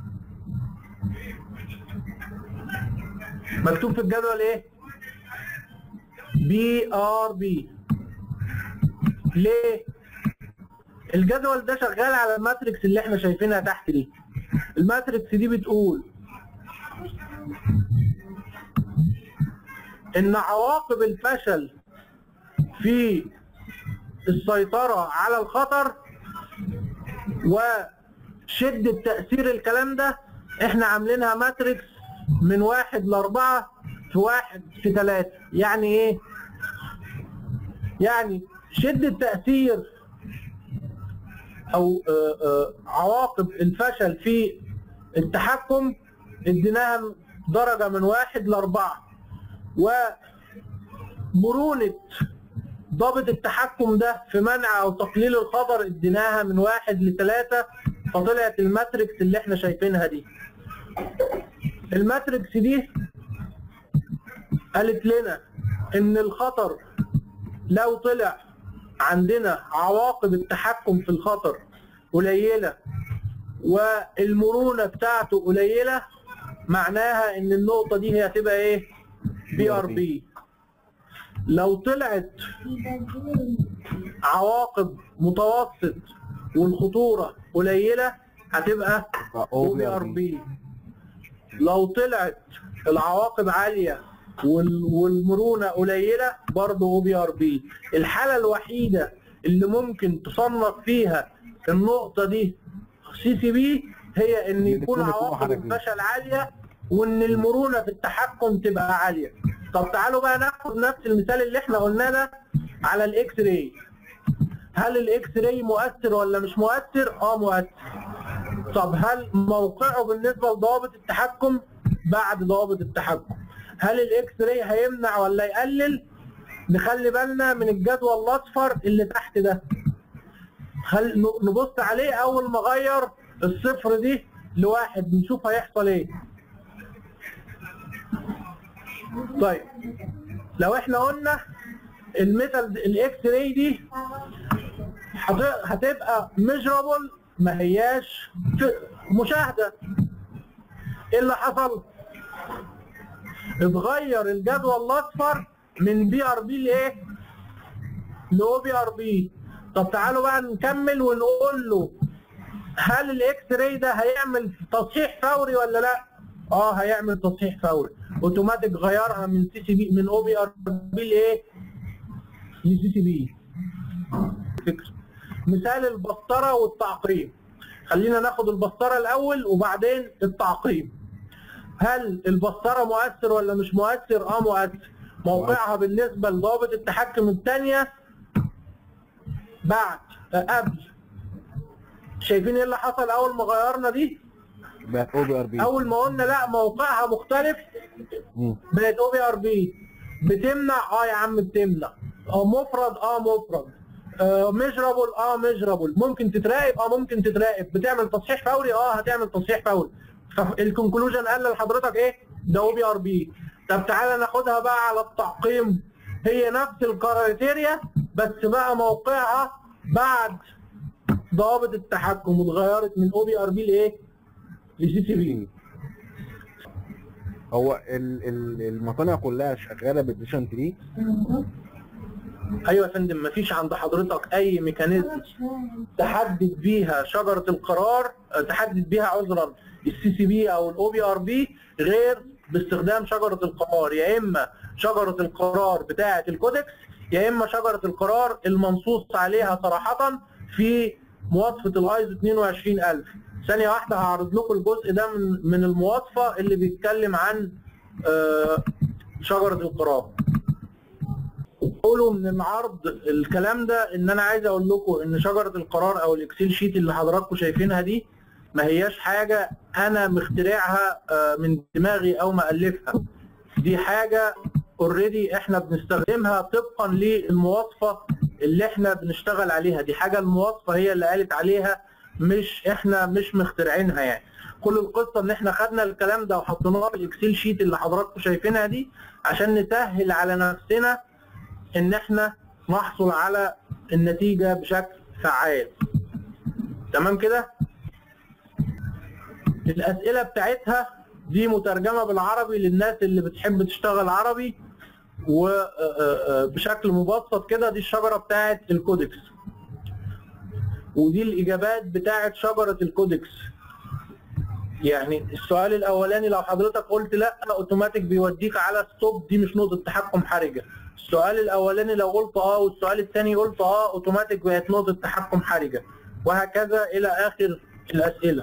مكتوب في الجدول ايه بي ار بي ليه الجدول ده شغال على الماتريكس اللي احنا شايفينها تحت دي الماتريكس دي بتقول ان عواقب الفشل في السيطرة على الخطر وشدة تأثير الكلام ده احنا عاملينها ماتريكس من واحد لأربعة في واحد في ثلاثة يعني ايه؟ يعني شدة تأثير أو آه، آه، عواقب الفشل في التحكم اديناها درجة من واحد لأربعة ومرونة ضابط التحكم ده في منع او تقليل الخطر اديناها من واحد لثلاثة فطلعت الماتريكس اللي احنا شايفينها دي الماتريكس دي قالت لنا ان الخطر لو طلع عندنا عواقب التحكم في الخطر قليلة والمرونة بتاعته قليلة معناها ان النقطة دي هي هتبقى ايه بي ار بي لو طلعت عواقب متوسط والخطورة قليلة هتبقى او بي ار بي لو طلعت العواقب عالية وال- والمرونة قليلة برضه او بي ار بي الحالة الوحيدة اللي ممكن تصنف فيها النقطة دي سي سي بي هي ان
إن
يكون
يكون
عواقب
حركي.
الفشل عاليه وان المرونه في التحكم تبقى عاليه طب تعالوا بقى ناخد نفس المثال اللي احنا قلناه ده على الاكس راي هل الاكس راي مؤثر ولا مش مؤثر اه مؤثر طب هل موقعه بالنسبه لضوابط التحكم بعد ضوابط التحكم هل الاكس راي هيمنع ولا يقلل نخلي بالنا من الجدول الاصفر اللي تحت ده خل... نبص عليه اول ما اغير الصفر دي لواحد نشوف هيحصل ايه طيب لو احنا قلنا الميثل الاكس راي دي هت- هتبقى ميجرابل ما هياش ف- مشاهده ايه اللي حصل اتغير الجدول الاصفر من بي ار بي لايه لاو بي ار بي طب تعالوا بقى نكمل ونقول له هل الاكس راي ده هيعمل تصحيح فوري ولا لا اه هيعمل تصحيح فوري اوتوماتيك غيرها من سي سي بي من او بي ار بي لايه لسي سي بي فكره مثال البسطره والتعقيم خلينا ناخد البسطره الاول وبعدين التعقيم هل البسطره مؤثر ولا مش مؤثر اه مؤثر موقعها بالنسبه لضابط التحكم الثانيه بعد آه، قبل شايفين ايه اللي حصل اول ما غيرنا دي
بقت او بي ار بي
اول ما قلنا لا موقعها مختلف
مم.
بقت او بي ار بي بتمنع اه يا عم بتمنع اه مفرد اه مفرد آه ميجرابل اه ميجرابل ممكن تتراقب اه ممكن تتراقب بتعمل تصحيح فوري اه هتعمل تصحيح فوري فالكونكلوجن قال لحضرتك ايه ده او بي ار بي طب تعالى ناخدها بقى على التعقيم هي نفس الكرايتيريا بس بقى موقعها بعد ضوابط التحكم اتغيرت من او بي ار بي لايه؟ لسي سي بي
هو ال- ال- المصانع كلها شغاله بالديشن 3
ايوه يا فندم مفيش عند حضرتك اي ميكانيزم تحدد بيها شجره القرار آه، تحدد بيها عذرا السي سي بي او الاو بي ار بي غير باستخدام شجره القرار يا اما شجره القرار بتاعه الكودكس يا اما شجره القرار المنصوص عليها صراحه في مواصفه الايزو 22000 ثانيه واحده هعرض لكم الجزء ده من من المواصفه اللي بيتكلم عن آه، شجره القرار قولوا من العرض الكلام ده ان انا عايز اقول لكم ان شجره القرار او الاكسل شيت اللي حضراتكم شايفينها دي ما هياش حاجه انا مخترعها آه، من دماغي او مالفها دي حاجه اوريدي احنا بنستخدمها طبقا للمواصفه اللي احنا بنشتغل عليها دي حاجه المواصفه هي اللي قالت عليها مش احنا مش مخترعينها يعني كل القصه ان احنا خدنا الكلام ده وحطيناه في الاكسل شيت اللي حضراتكم شايفينها دي عشان نسهل على نفسنا ان احنا نحصل على النتيجة بشكل فعال تمام كده الاسئلة بتاعتها دي مترجمة بالعربي للناس اللي بتحب تشتغل عربي وبشكل مبسط كده دي الشجرة بتاعت الكودكس ودي الاجابات بتاعت شجرة الكودكس يعني السؤال الاولاني لو حضرتك قلت لا اوتوماتيك بيوديك على ستوب دي مش نقطة تحكم حرجة السؤال الاولاني لو قلت اه والسؤال الثاني قلت اه اوتوماتيك بقت نقطة تحكم حرجة وهكذا الى اخر الاسئلة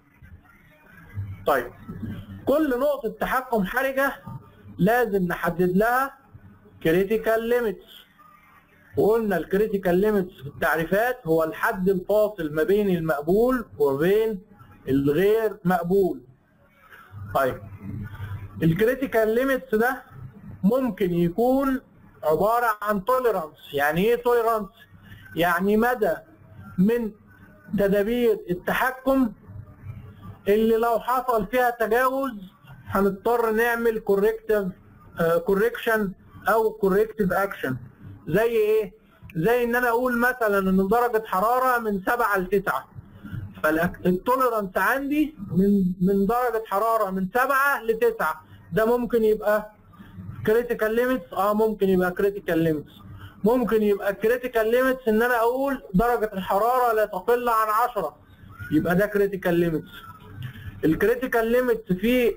طيب كل نقطة تحكم حرجة لازم نحدد لها كريتيكال ليميتس وقلنا الكريتيكال ليميتس في التعريفات هو الحد الفاصل ما بين المقبول وبين الغير مقبول طيب الكريتيكال ليميتس ده ممكن يكون عبارة عن توليرانس يعني ايه توليرانس يعني مدى من تدابير التحكم اللي لو حصل فيها تجاوز هنضطر نعمل كوركتيف كوركشن او كوركتيف اكشن زي ايه زي ان انا اقول مثلا ان درجة حرارة من 7 ل 9 فالتوليرانس عندي من من درجة حرارة من 7 ل 9 ده ممكن يبقى كريتيكال ليميتس اه ممكن يبقى كريتيكال ليميتس ممكن يبقى كريتيكال ليميتس ان انا اقول درجة الحرارة لا تقل عن 10 يبقى ده كريتيكال ليميتس الكريتيكال ليميتس في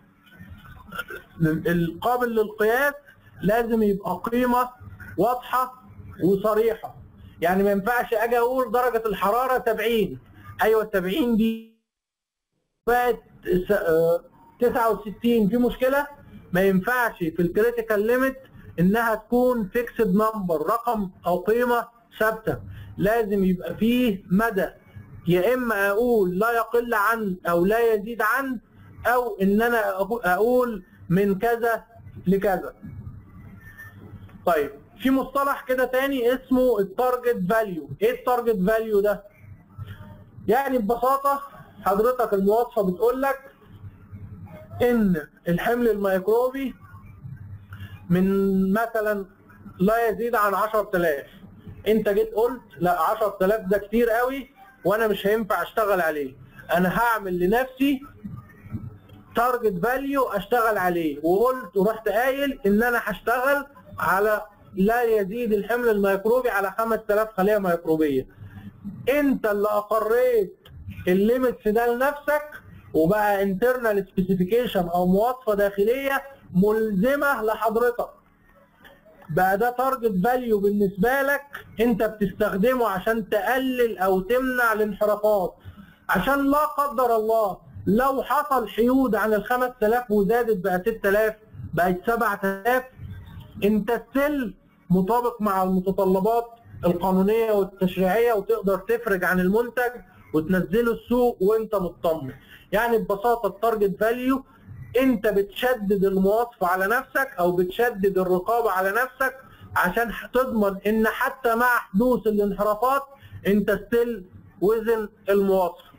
القابل للقياس لازم يبقى قيمة واضحة وصريحة يعني ما ينفعش اجي اقول درجة الحرارة 70 ايوه 70 دي بقت س- آه، 69 في مشكله ما ينفعش في الكريتيكال ليميت انها تكون فيكسد نمبر رقم او قيمه ثابته لازم يبقى فيه مدى يا اما اقول لا يقل عن او لا يزيد عن او ان انا أقو- اقول من كذا لكذا طيب في مصطلح كده تاني اسمه التارجت فاليو ايه التارجت فاليو ده يعني ببساطه حضرتك المواصفه بتقول لك ان الحمل الميكروبي من مثلا لا يزيد عن 10000 انت جيت قلت لا 10000 ده كتير قوي وانا مش هينفع اشتغل عليه انا هعمل لنفسي تارجت فاليو اشتغل عليه وقلت ورحت قايل ان انا هشتغل على لا يزيد الحمل الميكروبي على 5000 خليه ميكروبيه انت اللي اقريت الليميتس ده لنفسك وبقى انترنال سبيسيفيكيشن او مواصفه داخليه ملزمه لحضرتك بقى ده تارجت فاليو بالنسبه لك انت بتستخدمه عشان تقلل او تمنع الانحرافات عشان لا قدر الله لو حصل حيود عن ال 5000 وزادت بقى 6000 بقت 7000 انت ستيل مطابق مع المتطلبات القانونيه والتشريعيه وتقدر تفرج عن المنتج وتنزله السوق وانت مطمن يعني ببساطه التارجت فاليو انت بتشدد المواصفه على نفسك او بتشدد الرقابه على نفسك عشان تضمن ان حتى مع حدوث الانحرافات انت ستيل وزن المواصفه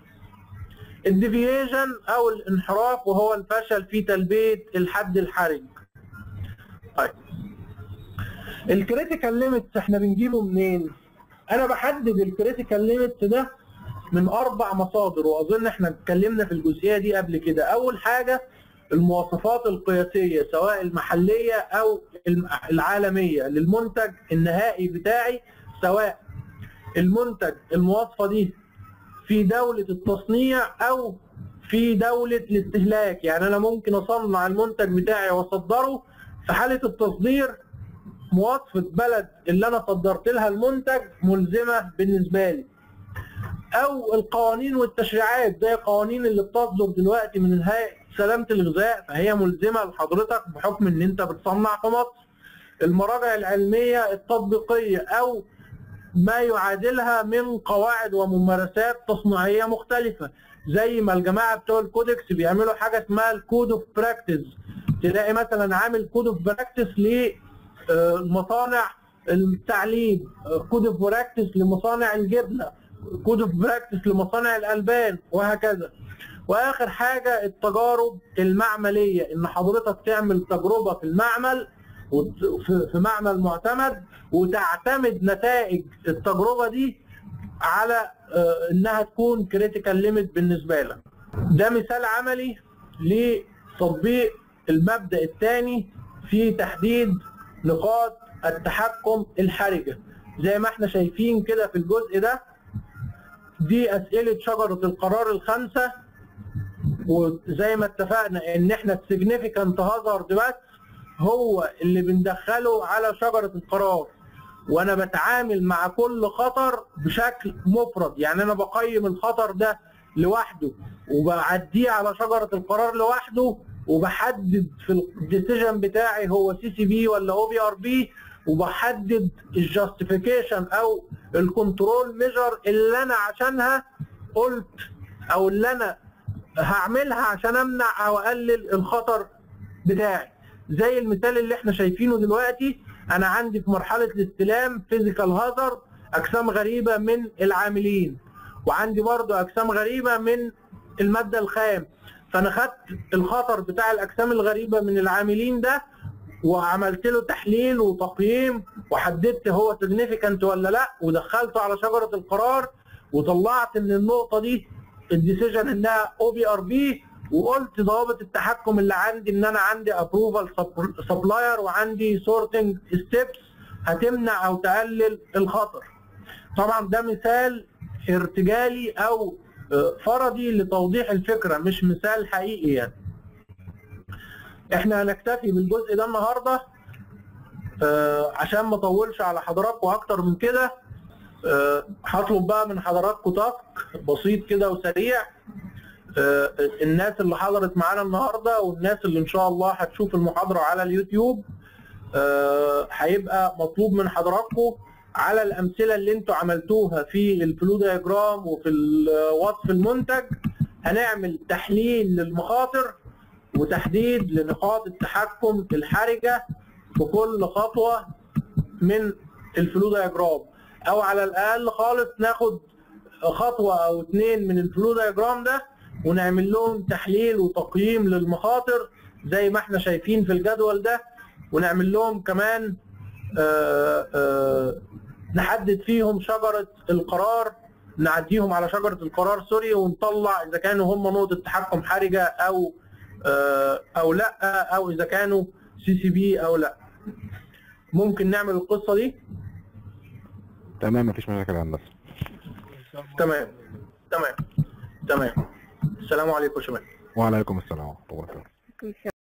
الديفيشن او الانحراف وهو الفشل في تلبيه الحد الحرج طيب الكريتيكال ليميتس احنا بنجيبه منين انا بحدد الكريتيكال ليميتس ده من اربع مصادر واظن احنا اتكلمنا في الجزئيه دي قبل كده اول حاجه المواصفات القياسيه سواء المحليه او الم- العالميه للمنتج النهائي بتاعي سواء المنتج المواصفه دي في دولة التصنيع أو في دولة الاستهلاك يعني أنا ممكن أصنع المنتج بتاعي وأصدره في حالة التصدير مواصفة بلد اللي أنا صدرت لها المنتج ملزمة بالنسبة لي أو القوانين والتشريعات زي القوانين اللي بتصدر دلوقتي من هيئة سلامة الغذاء فهي ملزمة لحضرتك بحكم إن أنت بتصنع في مصر المراجع العلمية التطبيقية أو ما يعادلها من قواعد وممارسات تصنيعيه مختلفه زي ما الجماعه بتوع الكودكس بيعملوا حاجه اسمها الكود اوف براكتس تلاقي مثلا عامل كود اوف براكتس لمصانع التعليم كود اوف براكتس لمصانع الجبنه كود اوف براكتس لمصانع الالبان وهكذا واخر حاجه التجارب المعمليه ان حضرتك تعمل تجربه في المعمل وت- في في معمل معتمد وتعتمد نتائج التجربه دي على آه، انها تكون كريتيكال ليميت بالنسبه لك. ده مثال عملي لتطبيق المبدا الثاني في تحديد نقاط التحكم الحرجه. زي ما احنا شايفين كده في الجزء ده دي اسئله شجره القرار الخمسه وزي ما اتفقنا ان احنا السيجنيفيكانت هازارد بس هو اللي بندخله على شجره القرار وانا بتعامل مع كل خطر بشكل مفرد يعني انا بقيم الخطر ده لوحده وبعديه على شجره القرار لوحده وبحدد في الديسيجن بتاعي هو سي سي بي ولا او بي ار بي وبحدد الجاستيفيكيشن او الكنترول ميجر اللي انا عشانها قلت او اللي انا هعملها عشان امنع او اقلل الخطر بتاعي زي المثال اللي احنا شايفينه دلوقتي انا عندي في مرحله الاستلام فيزيكال هازارد اجسام غريبه من العاملين وعندي برضو اجسام غريبه من الماده الخام فانا خدت الخطر بتاع الاجسام الغريبه من العاملين ده وعملت له تحليل وتقييم وحددت هو سيجنيفيكانت ولا لا ودخلته على شجره القرار وطلعت ان النقطه دي الديسيجن انها او بي ار بي وقلت ضوابط التحكم اللي عندي ان انا عندي ابروفال سبلاير وعندي سورتنج ستيبس هتمنع او تقلل الخطر. طبعا ده مثال ارتجالي او آه، فرضي لتوضيح الفكره مش مثال حقيقي يعني. احنا هنكتفي بالجزء ده النهارده آه، عشان ما اطولش على حضراتكم اكتر من كده آه، هطلب بقى من حضراتكم تاسك بسيط كده وسريع آه، الناس اللي حضرت معانا النهارده والناس اللي ان شاء الله هتشوف المحاضره على اليوتيوب آه، هيبقى مطلوب من حضراتكم على الامثله اللي انتوا عملتوها في الفلو دياجرام وفي ال- وصف المنتج هنعمل تحليل للمخاطر وتحديد لنقاط التحكم الحرجه في كل خطوه من الفلو دياجرام او على الاقل خالص ناخد خطوه او اتنين من الفلو دياجرام ده ونعمل لهم تحليل وتقييم للمخاطر زي ما احنا شايفين في الجدول ده ونعمل لهم كمان آه، آه، نحدد فيهم شجره القرار نعديهم على شجره القرار سوري ونطلع اذا كانوا هم نقطه تحكم حرجه او آه، او لا او اذا كانوا سي سي بي او لا ممكن نعمل القصه دي
تمام مفيش مشاكل يا هندسه
تمام تمام تمام السلام عليكم يا شباب
وعليكم السلام ورحمه الله وبركاته
كل سنة